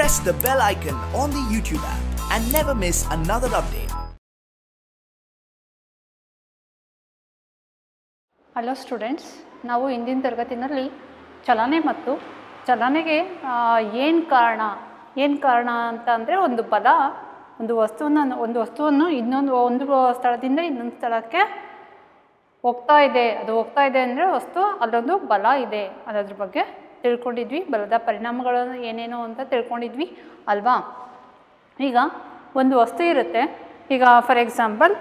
press the bell icon on the YouTube app and never miss another update. Hello students ನಾವು ಇಂದಿನ ತರಗತಿನಲ್ಲಿ ಚಲನೆ ಮತ್ತು ಚಲನೆಗೆ ಏನು ಕಾರಣ ಏನು ಕಾರಣ ಅಂತ ಅಂದರೆ ಒಂದು ಪದ ಒಂದು ವಸ್ತುವನ್ನು ಒಂದು ವಸ್ತುವನ್ನು ಇನ್ನೊಂದು ಒಂದು ಸ್ಥಳದಿಂದ ಇನ್ನೊಂದು ಸ್ಥಳಕ್ಕೆ ಹೋಗ್ತಾ ಇದೆ ಅದು ಹೋಗ್ತಾ ಇದೆ ಅಂದರೆ ವಸ್ತು ಅಲ್ಲೊಂದು ಬಲ ಇದೆ ಅನ್ನೋದ್ರ ಬಗ್ಗೆ ತಿಳ್ಕೊಂಡಿದ್ವಿ ಬಲದ ಪರಿಣಾಮಗಳು ಏನೇನು ಅಂತ ತಿಳ್ಕೊಂಡಿದ್ವಿ ಅಲ್ವಾ ಈಗ ಒಂದು ವಸ್ತು ಇರುತ್ತೆ ಈಗ ಫಾರ್ ಎಕ್ಸಾಂಪಲ್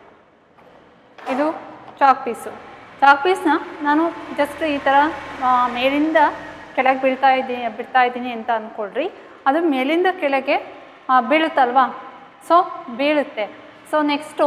ಇದು ಚಾಕ್ ಪೀಸು ಚಾಕ್ ಪೀಸ್ನ ನಾನು ಜಸ್ಟ್ ಈ ಥರ ಆ, ಮೇಲಿಂದ ಕೆಳಗೆ ಬೀಳ್ತಾ ಇದ್ದೀನಿ ಬಿಡ್ತಾ ಇದ್ದೀನಿ ಅಂತ ಅಂದ್ಕೊಳ್ರಿ ಅದು ಮೇಲಿಂದ ಕೆಳಗೆ ಆ, ಬೀಳುತ್ತಲ್ವಾ ಸೊ ಬೀಳುತ್ತೆ ಸೊ ನೆಕ್ಸ್ಟು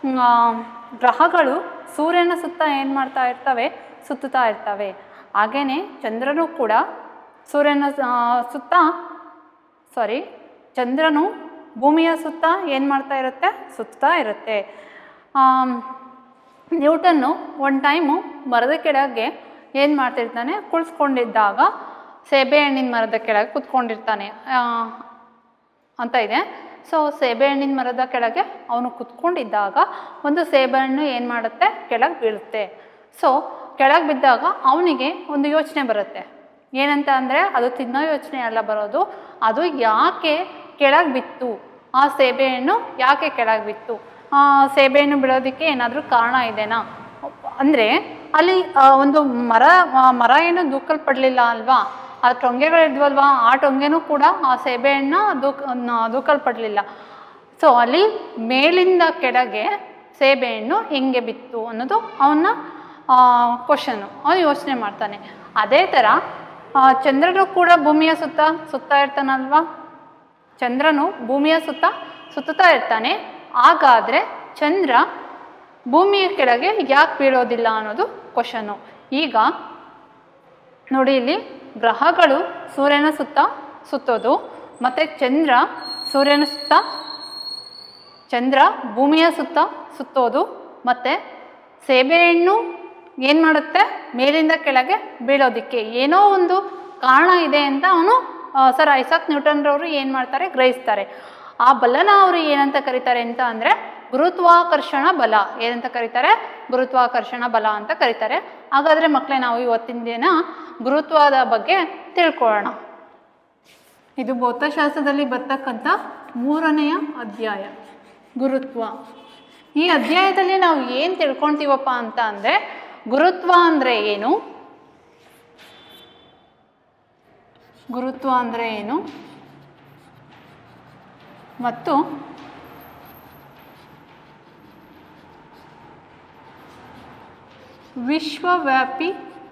ಗ್ರಹಗಳು ಸೂರ್ಯನ ಸುತ್ತ ಏನು ಮಾಡ್ತಾ ಇರ್ತವೆ ಸುತ್ತುತ್ತಾ ಇರ್ತವೆ ಹಾಗೆಯೇ ಚಂದ್ರನು ಕೂಡ ಸೂರ್ಯನ ಆ, ಸುತ್ತ ಸಾರಿ ಚಂದ್ರನು ಭೂಮಿಯ ಸುತ್ತ ಏನು ಮಾಡ್ತಾ ಇರುತ್ತೆ ಸುತ್ತಾ ಇರುತ್ತೆ ಆಮ್, ನ್ಯೂಟನ್ನು ಒನ್ ಟೈಮು ಮರದ ಕೆಳಗೆ ಏನು ಮಾಡ್ತಿರ್ತಾನೆ ಕುಳಿಸ್ಕೊಂಡಿದ್ದಾಗ ಸೇಬೆಹಣ್ಣಿನ ಮರದ ಕೆಳಗೆ ಕುತ್ಕೊಂಡಿರ್ತಾನೆ ಆ, ಅಂತ ಇದೆ ಸೊ ಸೇಬೆಹಣ್ಣಿನ ಮರದ ಕೆಳಗೆ ಅವನು ಕುತ್ಕೊಂಡಿದ್ದಾಗ ಒಂದು ಸೇಬೆಹಣ್ಣು ಏನು ಮಾಡುತ್ತೆ ಕೆಳಗೆ ಬೀಳುತ್ತೆ ಸೊ ಕೆಳಗೆ ಬಿದ್ದಾಗ ಅವನಿಗೆ ಒಂದು ಯೋಚನೆ ಬರುತ್ತೆ ಏನಂತ ಅಂದರೆ ಅದು ತಿನ್ನೋ ಯೋಚನೆ ಅಲ್ಲ ಬರೋದು ಅದು ಯಾಕೆ ಕೆಳಗೆ ಬಿತ್ತು ಆ ಸೇಬೆಹಣ್ಣು ಯಾಕೆ ಕೆಳಗೆ ಬಿತ್ತು ಆ ಸೇಬೆಹಣ್ಣು ಬೀಳೋದಕ್ಕೆ ಏನಾದರೂ ಕಾರಣ ಇದೆನಾ ಅಂದರೆ ಅಲ್ಲಿ ಆ, ಒಂದು ಮರ ಆ, ಮರ ಏನು ದೂಕಲ್ಪಡಲಿಲ್ಲ ಅಲ್ವಾ ಆ ಟೊಂಗೆಗಳಿದ್ವಲ್ವಾ ಆ ಟೊಂಗೆನೂ ಕೂಡ ಆ ಸೇಬೆಹಣ್ಣ ದೂಕ್ ನ- ದೂಕಲ್ಪಡಲಿಲ್ಲ ಸೊ ಅಲ್ಲಿ ಮೇಲಿಂದ ಕೆಳಗೆ ಸೇಬೆಹಣ್ಣು ಹೆಂಗೆ ಬಿತ್ತು ಅನ್ನೋದು ಅವನ ಕ್ವಶನು ಅವನು ಯೋಚನೆ ಮಾಡ್ತಾನೆ ಅದೇ ಥರ ಆ, ಚಂದ್ರನು ಕೂಡ ಭೂಮಿಯ ಸುತ್ತ ಸುತ್ತಾ ಇರ್ತಾನಲ್ವಾ ಚಂದ್ರನು ಭೂಮಿಯ ಸುತ್ತ ಸುತ್ತುತ್ತಾ ಇರ್ತಾನೆ ಹಾಗಾದರೆ ಚಂದ್ರ ಭೂಮಿಯ ಕೆಳಗೆ ಯಾಕೆ ಬೀಳೋದಿಲ್ಲ ಅನ್ನೋದು ಕ್ವಶನು ಈಗ ನೋಡಿ ಇಲ್ಲಿ ಗ್ರಹಗಳು ಸೂರ್ಯನ ಸುತ್ತ ಸುತ್ತೋದು ಮತ್ತು ಚಂದ್ರ ಸೂರ್ಯನ ಸುತ್ತ ಚಂದ್ರ ಭೂಮಿಯ ಸುತ್ತ ಸುತ್ತೋದು ಮತ್ತು ಸೇಬೆಹಣ್ಣು ಏನು ಮಾಡುತ್ತೆ ಮೇಲಿಂದ ಕೆಳಗೆ ಬೀಳೋದಕ್ಕೆ ಏನೋ ಒಂದು ಕಾರಣ ಇದೆ ಅಂತ ಅವನು ಸರ್ ಐಸಾಕ್ ನ್ಯೂಟನ್ರವರು ಏನು ಮಾಡ್ತಾರೆ ಗ್ರಹಿಸ್ತಾರೆ ಆ ಬಲನ ಅವರು ಏನಂತ ಕರೀತಾರೆ ಅಂತ ಅಂದರೆ ಗುರುತ್ವಾಕರ್ಷಣ ಬಲ ಏನಂತ ಕರೀತಾರೆ ಗುರುತ್ವಾಕರ್ಷಣ ಬಲ ಅಂತ ಕರೀತಾರೆ ಹಾಗಾದರೆ ಮಕ್ಕಳೇ ನಾವು ಇವತ್ತಿನ ದಿನ ಗುರುತ್ವದ ಬಗ್ಗೆ ತಿಳ್ಕೊಳ್ಳೋಣ ಇದು ಭೌತಶಾಸ್ತ್ರದಲ್ಲಿ ಬರ್ತಕ್ಕಂಥ ಮೂರನೆಯ ಅಧ್ಯಾಯ ಗುರುತ್ವ ಈ ಅಧ್ಯಾಯದಲ್ಲಿ ನಾವು ಏನು ತಿಳ್ಕೊಳ್ತೀವಪ್ಪ ಅಂತ ಅಂದರೆ ಗುರುತ್ವ ಅಂದರೆ ಏನು ಗುರುತ್ವ ಅಂದರೆ ಏನು ಮತ್ತು ವಿಶ್ವವ್ಯಾಪಿ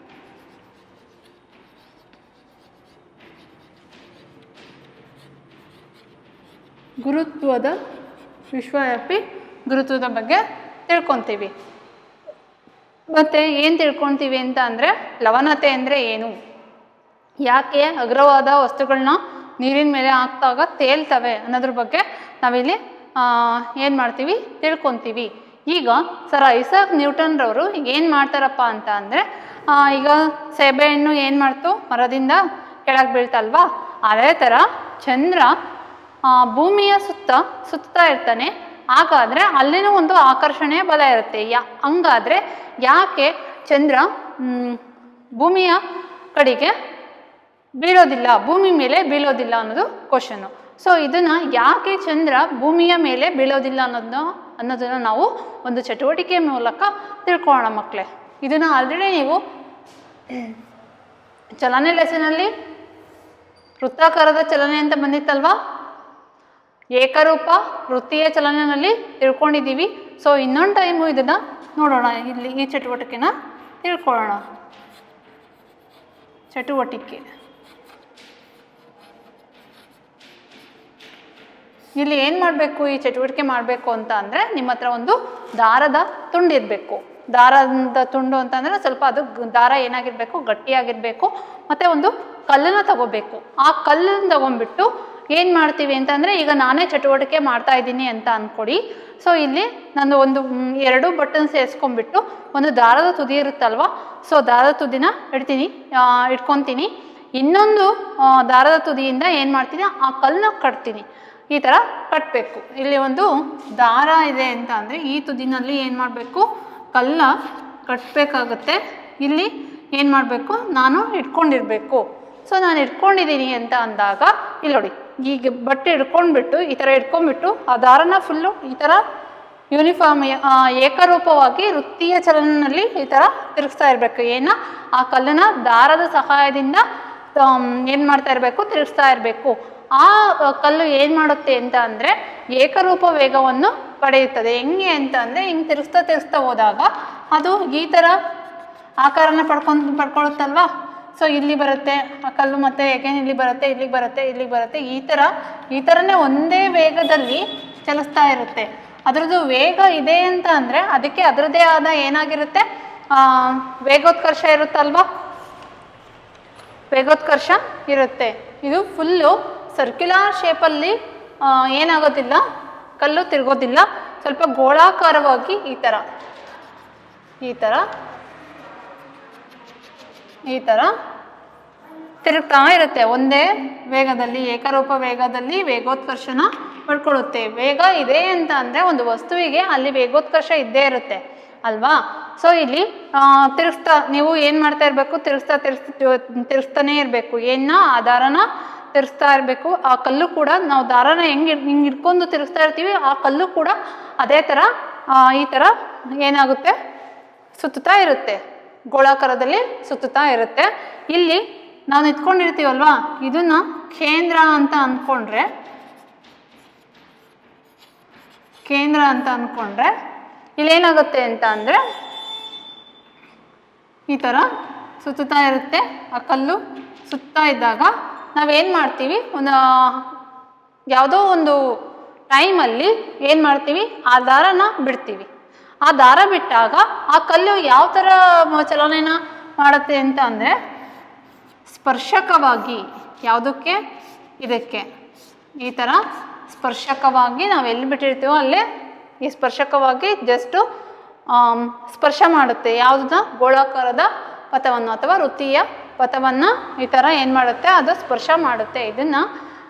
ಗುರುತ್ವದ ವಿಶ್ವವ್ಯಾಪಿ ಗುರುತ್ವದ ಬಗ್ಗೆ ತಿಳ್ಕೊತೀವಿ ಮತ್ತು ಏನು ತಿಳ್ಕೊತೀವಿ ಅಂತ ಅಂದರೆ ಲವಣತೆ ಅಂದರೆ ಏನು ಯಾಕೆ ಅಗ್ರವಾದ ವಸ್ತುಗಳನ್ನ ನೀರಿನ ಮೇಲೆ ಹಾಕ್ದಾಗ ತೇಲ್ತವೆ ಅನ್ನೋದ್ರ ಬಗ್ಗೆ ನಾವಿಲ್ಲಿ ಏನು ಮಾಡ್ತೀವಿ ತಿಳ್ಕೊತೀವಿ ಈಗ ಸರ್ ಐಸಾಕ್ ನ್ಯೂಟನ್ರವರು ಏನು ಮಾಡ್ತಾರಪ್ಪ ಅಂತ ಅಂದರೆ ಈಗ ಸೆಬೆಹಣ್ಣು ಏನು ಮಾಡ್ತು ಮರದಿಂದ ಕೆಳಗೆ ಬೀಳ್ತಲ್ವಾ ಅದೇ ಥರ ಚಂದ್ರ ಆ, ಭೂಮಿಯ ಸುತ್ತ ಸುತ್ತಾ ಇರ್ತಾನೆ ಹಾಗಾದರೆ ಅಲ್ಲಿನೂ ಒಂದು ಆಕರ್ಷಣೆಯ ಬಲ ಇರುತ್ತೆ ಯಾ ಹಂಗಾದರೆ ಯಾಕೆ ಚಂದ್ರ ಮ್, ಭೂಮಿಯ ಕಡೆಗೆ ಬೀಳೋದಿಲ್ಲ ಭೂಮಿ ಮೇಲೆ ಬೀಳೋದಿಲ್ಲ ಅನ್ನೋದು ಕ್ವಶನು ಸೊ ಇದನ್ನು ಯಾಕೆ ಚಂದ್ರ ಭೂಮಿಯ ಮೇಲೆ ಬೀಳೋದಿಲ್ಲ ಅನ್ನೋದನ್ನ ಅನ್ನೋದನ್ನು ನಾವು ಒಂದು ಚಟುವಟಿಕೆ ಮೂಲಕ ತಿಳ್ಕೊಳ್ಳೋಣ ಮಕ್ಕಳೇ ಇದನ್ನು ಆಲ್ರೆಡಿ ನೀವು ಚಲನೆ ಲೆಸನಲ್ಲಿ ವೃತ್ತಾಕಾರದ ಚಲನೆ ಅಂತ ಬಂದಿತ್ತಲ್ವಾ ಏಕರೂಪ ವೃತ್ತೀಯ ಚಲನೆಯಲ್ಲಿ ತಿಳ್ಕೊಂಡಿದ್ದೀವಿ ಸೊ ಇನ್ನೊಂದು ಟೈಮು ಇದನ್ನು ನೋಡೋಣ ಇಲ್ಲಿ ಈ ಚಟುವಟಿಕೆನ ತಿಳ್ಕೊಳ್ಳೋಣ ಚಟುವಟಿಕೆ ಇಲ್ಲಿ ಏನು ಮಾಡಬೇಕು ಈ ಚಟುವಟಿಕೆ ಮಾಡಬೇಕು ಅಂತ ಅಂದರೆ ನಿಮ್ಮ ಹತ್ರ ಒಂದು ದಾರದ ತುಂಡಿರಬೇಕು ದಾರದ ತುಂಡು ಅಂತಂದರೆ ಸ್ವಲ್ಪ ಅದು ಗ- ದಾರ ಏನಾಗಿರಬೇಕು ಗಟ್ಟಿಯಾಗಿರಬೇಕು ಮತ್ತು ಒಂದು ಕಲ್ಲನ್ನು ತಗೋಬೇಕು ಆ ಕಲ್ಲನ್ನು ತಗೊಂಡ್ಬಿಟ್ಟು ಏನು ಮಾಡ್ತೀವಿ ಅಂತಂದರೆ ಈಗ ನಾನೇ ಚಟುವಟಿಕೆ ಮಾಡ್ತಾ ಇದ್ದೀನಿ ಅಂತ ಅಂದ್ಕೊಡಿ ಸೊ ಇಲ್ಲಿ ನಾನು ಒಂದು ಮ್, ಎರಡು ಬಟನ್ ಸೇರಿಸ್ಕೊಂಡ್ಬಿಟ್ಟು ಒಂದು ದಾರದ ತುದಿ ಇರುತ್ತಲ್ವ ಸೊ ದಾರದ ತುದಿನ ಇಡ್ತೀನಿ ಆ, ಇಟ್ಕೊತೀನಿ ಇನ್ನೊಂದು ಆ, ದಾರದ ತುದಿಯಿಂದ ಏನು ಮಾಡ್ತೀನಿ ಆ ಕಲ್ಲನ್ನ ಕಟ್ತೀನಿ ಈ ಥರ ಕಟ್ಟಬೇಕು ಇಲ್ಲಿ ಒಂದು ದಾರ ಇದೆ ಅಂತ ಅಂದರೆ ಈ ತುದಿನಲ್ಲಿ ಏನು ಮಾಡಬೇಕು ಕಲ್ಲ ಕಟ್ಟಬೇಕಾಗತ್ತೆ ಇಲ್ಲಿ ಏನು ಮಾಡಬೇಕು ನಾನು ಇಟ್ಕೊಂಡಿರಬೇಕು ಸೊ ನಾನು ಇಟ್ಕೊಂಡಿದ್ದೀನಿ ಅಂತ ಅಂದಾಗ ಇಲ್ಲಿ ನೋಡಿ ಈಗ ಬಟ್ಟೆ ಹಿಡ್ಕೊಂಡ್ಬಿಟ್ಟು ಈ ಥರ ಇಟ್ಕೊಂಡ್ಬಿಟ್ಟು ಆ ದಾರನ ಫುಲ್ಲು ಈ ಥರ ಯೂನಿಫಾರ್ಮ್ ಏಕರೂಪವಾಗಿ ವೃತ್ತಿಯ ಚಲನಲ್ಲಿ ಈ ಥರ ತಿರುಗಿಸ್ತಾ ಇರಬೇಕು ಏನ ಆ ಕಲ್ಲನ್ನ ದಾರದ ಸಹಾಯದಿಂದ ಏನು ಮಾಡ್ತಾ ಇರಬೇಕು ತಿರುಗಿಸ್ತಾ ಇರಬೇಕು ಆ ಆ, ಕಲ್ಲು ಏನು ಮಾಡುತ್ತೆ ಅಂತ ಅಂದರೆ ಏಕರೂಪ ವೇಗವನ್ನು ಪಡೆಯುತ್ತದೆ ಹೆಂಗೆ ಅಂತ ಅಂದರೆ ಹಿಂಗೆ ತಿರುಗಿಸ್ತಾ ತಿರುಗಿಸ್ತಾ ಹೋದಾಗ ಅದು ಈ ಥರ ಆಕಾರನ ಪಡ್ಕೊಂಡು ಪಡ್ಕೊಳ್ಳುತ್ತಲ್ವಾ ಸೊ ಇಲ್ಲಿ ಬರುತ್ತೆ ಆ ಕಲ್ಲು ಮತ್ತೆ ಎಗೇನ್ ಇಲ್ಲಿ ಬರುತ್ತೆ ಇಲ್ಲಿಗೆ ಬರುತ್ತೆ ಇಲ್ಲಿಗೆ ಬರುತ್ತೆ ಈ ಥರ ಈ ಥರನೇ ಒಂದೇ ವೇಗದಲ್ಲಿ ಚಲಿಸ್ತಾ ಇರುತ್ತೆ ಅದರದ್ದು ವೇಗ ಇದೆ ಅಂತ ಅಂದರೆ ಅದಕ್ಕೆ ಅದರದ್ದೇ ಆದ ಏನಾಗಿರುತ್ತೆ ಆ, ವೇಗೋತ್ಕರ್ಷ ಇರುತ್ತಲ್ವಾ ವೇಗೋತ್ಕರ್ಷ ಇರುತ್ತೆ ಇದು ಫುಲ್ಲು ಸರ್ಕ್ಯುಲರ್ ಶೇಪಲ್ಲಿ ಏನಾಗೋದಿಲ್ಲ ಕಲ್ಲು ತಿರುಗೋದಿಲ್ಲ ಸ್ವಲ್ಪ ಗೋಳಾಕಾರವಾಗಿ ಈ ಥರ ಈ ಥರ ಈ ಥರ ತಿರುಗ್ತಾ ಇರುತ್ತೆ ಒಂದೇ ವೇಗದಲ್ಲಿ ಏಕರೂಪ ವೇಗದಲ್ಲಿ ವೇಗೋತ್ಕರ್ಷನ ಪಡ್ಕೊಳ್ಳುತ್ತೆ ವೇಗ ಇದೆ ಅಂತ ಅಂದರೆ ಒಂದು ವಸ್ತುವಿಗೆ ಅಲ್ಲಿ ವೇಗೋತ್ಕರ್ಷ ಇದ್ದೇ ಇರುತ್ತೆ ಅಲ್ವಾ ಸೊ ಇಲ್ಲಿ ಆ, ತಿರುಗಿಸ್ತಾ ನೀವು ಏನು ಮಾಡ್ತಾ ಇರಬೇಕು ತಿರುಗಿಸ್ತಾ ತಿರುಗಿಸ್ತಾ ತಿರುಗಿಸ್ತಾನೇ ಇರಬೇಕು ಏನ ಆ ದಾರನ ತಿರುಗಿಸ್ತಾ ಇರಬೇಕು ಆ ಕಲ್ಲು ಕೂಡ ನಾವು ದಾರನ ಹೆಂಗೆ ಹಿಂಗೆ ಹಿಡ್ಕೊಂಡು ತಿರುಗಿಸ್ತಾ ಇರ್ತೀವಿ ಆ ಕಲ್ಲು ಕೂಡ ಅದೇ ಥರ ಆ, ಈ ಥರ ಏನಾಗುತ್ತೆ ಸುತ್ತುತ್ತಾ ಇರುತ್ತೆ ಗೋಳಾಕಾರದಲ್ಲಿ ಸುತ್ತುತ್ತಾ ಇರುತ್ತೆ ಇಲ್ಲಿ ನಾವು ನಿಂತ್ಕೊಂಡಿರ್ತೀವಲ್ವಾ ಇದನ್ನ ಕೇಂದ್ರ ಅಂತ ಅಂದ್ಕೊಂಡ್ರೆ ಕೇಂದ್ರ ಅಂತ ಅಂದ್ಕೊಂಡ್ರೆ ಇಲ್ಲೇನಾಗುತ್ತೆ ಅಂತ ಅಂದರೆ ಈ ಥರ ಸುತ್ತುತ್ತಾ ಇರುತ್ತೆ ಆ ಕಲ್ಲು ಸುತ್ತಾ ಇದ್ದಾಗ ನಾವೇನು ಮಾಡ್ತೀವಿ ಒಂದು ಯಾವುದೋ ಒಂದು ಟೈಮಲ್ಲಿ ಏನು ಮಾಡ್ತೀವಿ ಆ ದಾರನ ಬಿಡ್ತೀವಿ ಆ ದಾರ ಬಿಟ್ಟಾಗ ಆ ಕಲ್ಲು ಯಾವ ಥರ ಮ- ಚಲನೆನ ಮಾಡುತ್ತೆ ಅಂತ ಅಂದರೆ ಸ್ಪರ್ಶಕವಾಗಿ ಯಾವುದಕ್ಕೆ ಇದಕ್ಕೆ ಈ ಥರ ಸ್ಪರ್ಶಕವಾಗಿ ನಾವು ಎಲ್ಲಿ ಬಿಟ್ಟಿರ್ತೀವೋ ಅಲ್ಲೇ ಈ ಸ್ಪರ್ಶಕವಾಗಿ ಜಸ್ಟು ಸ್ಪರ್ಶ ಮಾಡುತ್ತೆ ಯಾವುದನ್ನ ಗೋಳಾಕಾರದ ಪಥವನ್ನು ಅಥವಾ ವೃತ್ತಿಯ ಪಥವನ್ನು ಈ ಥರ ಏನು ಮಾಡುತ್ತೆ ಅದು ಸ್ಪರ್ಶ ಮಾಡುತ್ತೆ ಇದನ್ನು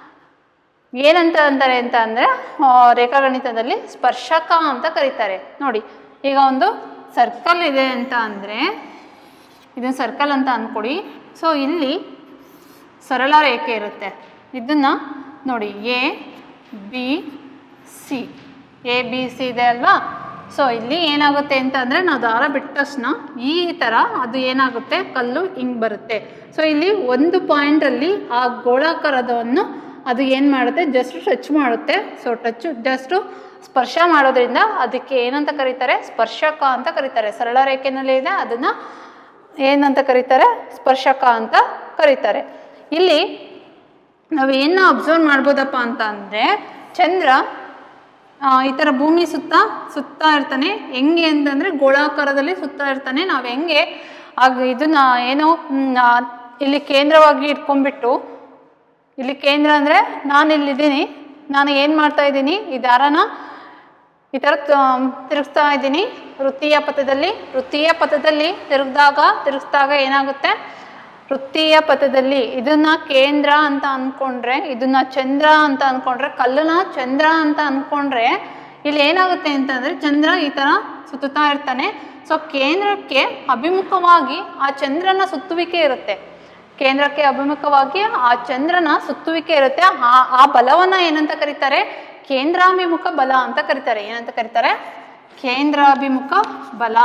ಏನಂತ ಅಂತಾರೆ ಅಂತ ಅಂದರೆ ರೇಖಾಗಣಿತದಲ್ಲಿ ಸ್ಪರ್ಶಕ ಅಂತ ಕರೀತಾರೆ ನೋಡಿ ಈಗ ಒಂದು ಸರ್ಕಲ್ ಇದೆ ಅಂತ ಅಂದರೆ ಇದನ್ನು ಸರ್ಕಲ್ ಅಂತ ಅಂದ್ಕೊಡಿ ಸೊ ಇಲ್ಲಿ ಸರಳ ರೇಖೆ ಇರುತ್ತೆ ಇದನ್ನು ನೋಡಿ A B C A B C ಇದೆ ಅಲ್ವಾ ಸೊ ಇಲ್ಲಿ ಏನಾಗುತ್ತೆ ಅಂತ ಅಂದರೆ ನಾವು ದಾರ ಬಿಟ್ಟ ತಕ್ಷಣ ಈ ಥರ ಅದು ಏನಾಗುತ್ತೆ ಕಲ್ಲು ಹಿಂಗೆ ಬರುತ್ತೆ ಸೊ ಇಲ್ಲಿ ಒಂದು ಪಾಯಿಂಟಲ್ಲಿ ಆ ಗೋಳಾಕಾರದವನ್ನು ಅದು ಏನು ಮಾಡುತ್ತೆ ಜಸ್ಟ್ ಟಚ್ ಮಾಡುತ್ತೆ ಸೊ ಟಚ್ಚು ಜಸ್ಟು ಸ್ಪರ್ಶ ಮಾಡೋದ್ರಿಂದ ಅದಕ್ಕೆ ಏನಂತ ಕರೀತಾರೆ ಸ್ಪರ್ಶಕ ಅಂತ ಕರೀತಾರೆ ಸರಳ ರೇಖೆನಲ್ಲಿ ಇದೆ ಅದನ್ನು ಏನಂತ ಕರೀತಾರೆ ಸ್ಪರ್ಶಕ ಅಂತ ಕರೀತಾರೆ ಇಲ್ಲಿ ನಾವು ಏನು ಅಬ್ಸರ್ವ್ ಮಾಡ್ಬೋದಪ್ಪ ಅಂತ ಅಂದರೆ ಚಂದ್ರ ಆ, ಈ ಥರ ಭೂಮಿ ಸುತ್ತ ಸುತ್ತಾ ಇರ್ತಾನೆ ಹೆಂಗೆ ಅಂತಂದರೆ ಗೋಳಾಕಾರದಲ್ಲಿ ಸುತ್ತಾ ಇರ್ತಾನೆ ನಾವು ಹೆಂಗೆ ಆಗ ಇದನ್ನ ಏನೋ ಮ್, ಆ, ಇಲ್ಲಿ ಕೇಂದ್ರವಾಗಿ ಇಟ್ಕೊಂಡ್ಬಿಟ್ಟು ಇಲ್ಲಿ ಕೇಂದ್ರ ಅಂದರೆ ನಾನು ಇಲ್ಲಿದ್ದೀನಿ ನಾನು ಏನು ಮಾಡ್ತಾ ಇದ್ದೀನಿ ಈ ದಾರನ ಈ ಥರ ತ- ತಿರುಗಿಸ್ತಾ ಇದ್ದೀನಿ ವೃತ್ತೀಯ ಪಥದಲ್ಲಿ ವೃತ್ತೀಯ ಪಥದಲ್ಲಿ ತಿರುಗಿದಾಗ ತಿರುಗಿಸಿದಾಗ ಏನಾಗುತ್ತೆ ವೃತ್ತೀಯ ಪಥದಲ್ಲಿ ಇದನ್ನ ಕೇಂದ್ರ ಅಂತ ಅಂದ್ಕೊಂಡ್ರೆ ಇದನ್ನ ಚಂದ್ರ ಅಂತ ಅಂದ್ಕೊಂಡ್ರೆ ಕಲ್ಲನ್ನ ಚಂದ್ರ ಅಂತ ಅಂದ್ಕೊಂಡ್ರೆ ಇಲ್ಲಿ ಏನಾಗುತ್ತೆ ಅಂತಂದರೆ ಚಂದ್ರ ಈ ಥರ ಸುತ್ತುತ್ತಾ ಇರ್ತಾನೆ ಸೊ ಕೇಂದ್ರಕ್ಕೆ ಅಭಿಮುಖವಾಗಿ ಆ ಚಂದ್ರನ ಸುತ್ತುವಿಕೆ ಇರುತ್ತೆ ಕೇಂದ್ರಕ್ಕೆ ಅಭಿಮುಖವಾಗಿ ಆ ಚಂದ್ರನ ಸುತ್ತುವಿಕೆ ಇರುತ್ತೆ ಆ ಆ ಬಲವನ್ನ ಏನಂತ ಕರೀತಾರೆ ಕೇಂದ್ರಾಭಿಮುಖ ಬಲ ಅಂತ ಕರೀತಾರೆ ಏನಂತ ಕರೀತಾರೆ ಕೇಂದ್ರಾಭಿಮುಖ ಬಲ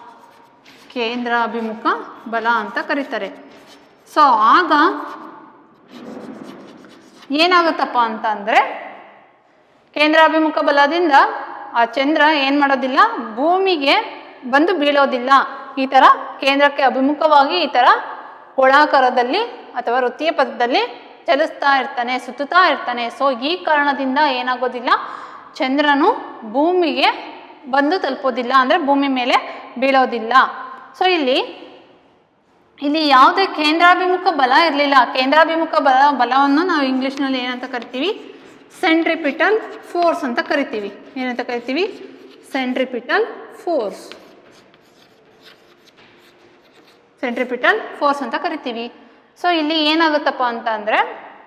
ಕೇಂದ್ರಾಭಿಮುಖ ಬಲ ಅಂತ ಕರೀತಾರೆ ಸೊ ಆಗ ಏನಾಗುತ್ತಪ್ಪ ಅಂತ ಅಂದರೆ ಕೇಂದ್ರಾಭಿಮುಖ ಬಲದಿಂದ ಆ ಚಂದ್ರ ಏನು ಮಾಡೋದಿಲ್ಲ ಭೂಮಿಗೆ ಬಂದು ಬೀಳೋದಿಲ್ಲ ಈ ಥರ ಕೇಂದ್ರಕ್ಕೆ ಅಭಿಮುಖವಾಗಿ ಈ ಥರ ಗೋಳಾಕಾರದಲ್ಲಿ ಅಥವಾ ವೃತ್ತೀಯ ಪಥದಲ್ಲಿ ಚಲಿಸ್ತಾ ಇರ್ತಾನೆ ಸುತ್ತುತ್ತಾ ಇರ್ತಾನೆ ಸೊ ಈ ಕಾರಣದಿಂದ ಏನಾಗೋದಿಲ್ಲ ಚಂದ್ರನು ಭೂಮಿಗೆ ಬಂದು ತಲುಪೋದಿಲ್ಲ ಅಂದರೆ ಭೂಮಿ ಮೇಲೆ ಬೀಳೋದಿಲ್ಲ ಸೊ ಇಲ್ಲಿ ಇಲ್ಲಿ ಯಾವುದೇ ಕೇಂದ್ರಾಭಿಮುಖ ಬಲ ಇರಲಿಲ್ಲ ಕೇಂದ್ರಾಭಿಮುಖ ಬಲ ಬಲವನ್ನು ನಾವು ಇಂಗ್ಲೀಷ್ನಲ್ಲಿ ಏನಂತ ಕರಿತೀವಿ ಸೆಂಟ್ರಿಪಿಟಲ್ ಫೋರ್ಸ್ ಅಂತ ಕರಿತೀವಿ ಏನಂತ ಕರಿತೀವಿ ಸೆಂಟ್ರಿಪಿಟಲ್ ಫೋರ್ಸ್ ಸೆಂಟ್ರಿಪಿಟಲ್ ಫೋರ್ಸ್ ಅಂತ ಕರಿತೀವಿ ಸೊ ಇಲ್ಲಿ ಏನಾಗುತ್ತಪ್ಪ ಅಂತ ಅಂದರೆ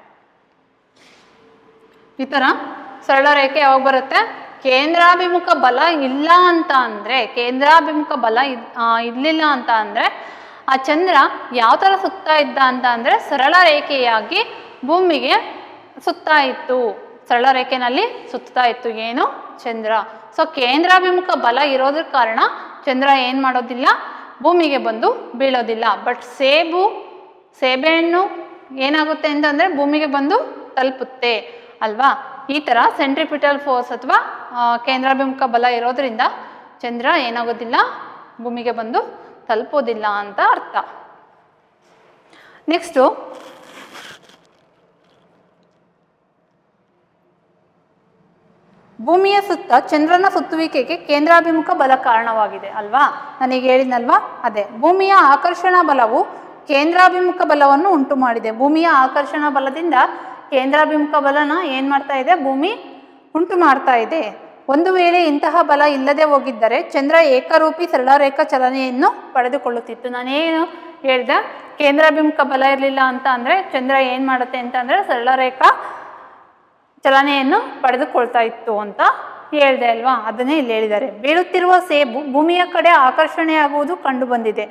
ಈ ಥರ ಸರಳ ರೇಖೆ ಯಾವಾಗ ಬರುತ್ತೆ ಕೇಂದ್ರಾಭಿಮುಖ ಬಲ ಇಲ್ಲ ಅಂತ ಅಂದರೆ ಕೇಂದ್ರಾಭಿಮುಖ ಬಲ ಇದ್ ಆ, ಇರ್ಲಿಲ್ಲ ಅಂತ ಅಂದರೆ ಆ ಚಂದ್ರ ಯಾವ ಥರ ಸುತ್ತಾ ಇದ್ದ ಅಂತ ಅಂದರೆ ಸರಳ ರೇಖೆಯಾಗಿ ಭೂಮಿಗೆ ಸುತ್ತಾ ಇತ್ತು ಸರಳ ರೇಖೆನಲ್ಲಿ ಸುತ್ತಾ ಇತ್ತು ಏನು ಚಂದ್ರ ಸೊ ಕೇಂದ್ರಾಭಿಮುಖ ಬಲ ಇರೋದ್ರ ಕಾರಣ ಚಂದ್ರ ಏನು ಮಾಡೋದಿಲ್ಲ ಭೂಮಿಗೆ ಬಂದು ಬೀಳೋದಿಲ್ಲ ಬಟ್ ಸೇಬು ಸೇಬೆಹಣ್ಣು ಏನಾಗುತ್ತೆ ಅಂತಂದರೆ ಭೂಮಿಗೆ ಬಂದು ತಲುಪುತ್ತೆ ಅಲ್ವಾ ಈ ಥರ ಸೆಂಟ್ರಿಪಿಟಲ್ ಫೋರ್ಸ್ ಅಥವಾ ಕೇಂದ್ರಾಭಿಮುಖ ಬಲ ಇರೋದ್ರಿಂದ ಚಂದ್ರ ಏನಾಗೋದಿಲ್ಲ ಭೂಮಿಗೆ ಬಂದು ತಲುಪೋದಿಲ್ಲ ಅಂತ ಅರ್ಥ ನೆಕ್ಸ್ಟು ಭೂಮಿಯ ಸುತ್ತ ಚಂದ್ರನ ಸುತ್ತುವಿಕೆಗೆ ಕೇಂದ್ರಾಭಿಮುಖ ಬಲ ಕಾರಣವಾಗಿದೆ ಅಲ್ವಾ ನನಗೆ ಹೇಳಿದ್ನಲ್ವಾ ಅದೇ ಭೂಮಿಯ ಆಕರ್ಷಣಾ ಬಲವು ಕೇಂದ್ರಾಭಿಮುಖ ಬಲವನ್ನು ಉಂಟು ಮಾಡಿದೆ ಭೂಮಿಯ ಆಕರ್ಷಣಾ ಬಲದಿಂದ ಕೇಂದ್ರಾಭಿಮುಖ ಬಲನ ಏನು ಮಾಡ್ತಾ ಇದೆ ಭೂಮಿ ಉಂಟು ಮಾಡ್ತಾ ಇದೆ ಒಂದು ವೇಳೆ ಇಂತಹ ಬಲ ಇಲ್ಲದೆ ಹೋಗಿದ್ದರೆ ಚಂದ್ರ ಏಕರೂಪಿ ಸರಳರೇಖಾ ಚಲನೆಯನ್ನು ಪಡೆದುಕೊಳ್ಳುತ್ತಿತ್ತು ನಾನೇನು ಹೇಳಿದೆ ಕೇಂದ್ರಾಭಿಮುಖ ಬಲ ಇರಲಿಲ್ಲ ಅಂತ ಅಂದರೆ ಚಂದ್ರ ಏನು ಮಾಡುತ್ತೆ ಅಂತ ಅಂದರೆ ಸರಳರೇಖಾ ಚಲನೆಯನ್ನು ಪಡೆದುಕೊಳ್ತಾ ಇತ್ತು ಅಂತ ಹೇಳಿದೆ ಅಲ್ವಾ ಅದನ್ನೇ ಇಲ್ಲಿ ಹೇಳಿದ್ದಾರೆ ಬೀಳುತ್ತಿರುವ ಸೇಬು ಭೂಮಿಯ ಕಡೆ ಆಕರ್ಷಣೆಯಾಗುವುದು ಕಂಡು ಬಂದಿದೆ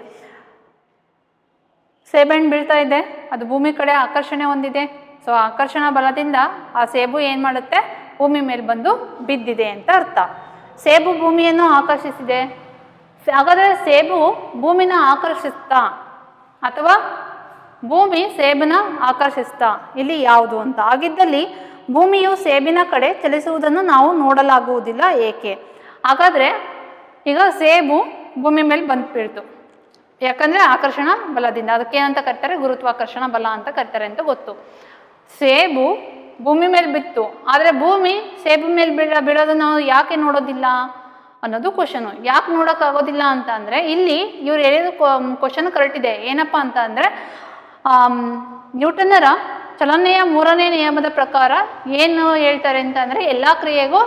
ಸೇಬೆಹಣ್ಣು ಬೀಳ್ತಾ ಇದೆ ಅದು ಭೂಮಿ ಕಡೆ ಆಕರ್ಷಣೆ ಹೊಂದಿದೆ ಸೊ ಆಕರ್ಷಣಾ ಬಲದಿಂದ ಆ ಸೇಬು ಏನು ಮಾಡುತ್ತೆ ಭೂಮಿ ಮೇಲೆ ಬಂದು ಬಿದ್ದಿದೆ ಅಂತ ಅರ್ಥ ಸೇಬು ಭೂಮಿಯನ್ನು ಆಕರ್ಷಿಸಿದೆ ಸ- ಹಾಗಾದರೆ ಸೇಬು ಭೂಮಿನ ಆಕರ್ಷಿಸ್ತಾ ಅಥವಾ ಭೂಮಿ ಸೇಬನ್ನ ಆಕರ್ಷಿಸ್ತಾ ಇಲ್ಲಿ ಯಾವುದು ಅಂತ ಆಗಿದ್ದಲ್ಲಿ ಭೂಮಿಯು ಸೇಬಿನ ಕಡೆ ಚಲಿಸುವುದನ್ನು ನಾವು ನೋಡಲಾಗುವುದಿಲ್ಲ ಏಕೆ ಹಾಗಾದರೆ ಈಗ ಸೇಬು ಭೂಮಿ ಮೇಲೆ ಬಂದು ಬೀಳ್ತು ಯಾಕಂದರೆ ಆಕರ್ಷಣ ಬಲದಿಂದ ಅದಕ್ಕೆ ಏನಂತ ಕರೀತಾರೆ ಗುರುತ್ವಾಕರ್ಷಣ ಬಲ ಅಂತ ಕರೀತಾರೆ ಅಂತ ಗೊತ್ತು ಸೇಬು ಭೂಮಿ ಮೇಲೆ ಬಿತ್ತು ಆದರೆ ಭೂಮಿ ಸೇಬು ಮೇಲೆ ಬೀಳ ಬೀಳೋದನ್ನು ನಾವು ಯಾಕೆ ನೋಡೋದಿಲ್ಲ ಅನ್ನೋದು ಕ್ವಶನು ಯಾಕೆ ನೋಡೋಕ್ಕಾಗೋದಿಲ್ಲ ಅಂತ ಅಂದರೆ ಇಲ್ಲಿ ಇವ್ರು ಹೇಳಿದ ಕ್ವಶನ್ ಕರೆಕ್ಟ್ ಇದೆ ಏನಪ್ಪ ಅಂತ ಅಂದರೆ ನ್ಯೂಟನ್ನರ ಚಲನೆಯ ಮೂರನೇ ನಿಯಮದ ಪ್ರಕಾರ ಏನು ಹೇಳ್ತಾರೆ ಅಂತ ಅಂದರೆ ಎಲ್ಲ ಕ್ರಿಯೆಗೂ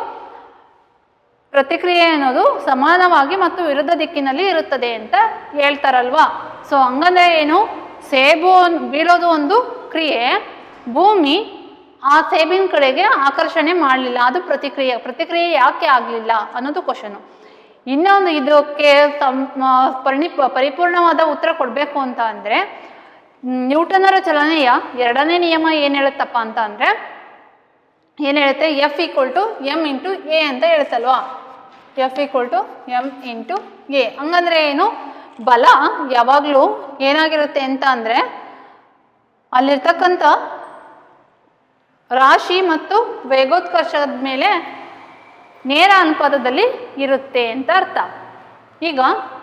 ಪ್ರತಿಕ್ರಿಯೆ ಅನ್ನೋದು ಸಮಾನವಾಗಿ ಮತ್ತು ವಿರುದ್ಧ ದಿಕ್ಕಿನಲ್ಲಿ ಇರುತ್ತದೆ ಅಂತ ಹೇಳ್ತಾರಲ್ವಾ ಸೊ ಹಂಗಂದ್ರೆ ಏನು ಸೇಬು ಅನ್- ಬೀಳೋದು ಒಂದು ಕ್ರಿಯೆ ಭೂಮಿ ಆ ಸೇಬಿನ ಕಡೆಗೆ ಆಕರ್ಷಣೆ ಮಾಡಲಿಲ್ಲ ಅದು ಪ್ರತಿಕ್ರಿಯೆ ಪ್ರತಿಕ್ರಿಯೆ ಯಾಕೆ ಆಗಲಿಲ್ಲ ಅನ್ನೋದು ಕ್ವಶನು ಇನ್ನೊಂದು ಇದಕ್ಕೆ ಸಂ- ಆ, ಪರಿಣಿ ಪರಿಪೂರ್ಣವಾದ ಉತ್ತರ ಕೊಡಬೇಕು ಅಂತ ಅಂದರೆ ನ್ಯೂಟನರ ಚಲನೆಯ ಎರಡನೇ ನಿಯಮ ಏನು ಹೇಳುತ್ತಪ್ಪ ಅಂತ ಅಂದರೆ ಏನು ಹೇಳುತ್ತೆ F equal to M into A ಅಂತ ಹೇಳುತ್ತಲ್ವಾ F equal to M into A ಹಂಗಂದ್ರೆ ಏನು ಬಲ ಯಾವಾಗಲೂ ಏನಾಗಿರುತ್ತೆ ಅಂತ ಅಂದರೆ ಅಲ್ಲಿರ್ತಕ್ಕಂಥ ರಾಶಿ ಮತ್ತು ವೇಗೋತ್ಕರ್ಷದ ಮೇಲೆ ನೇರ ಅನುಪಾತದಲ್ಲಿ ಇರುತ್ತೆ ಅಂತ ಅರ್ಥ ಈಗ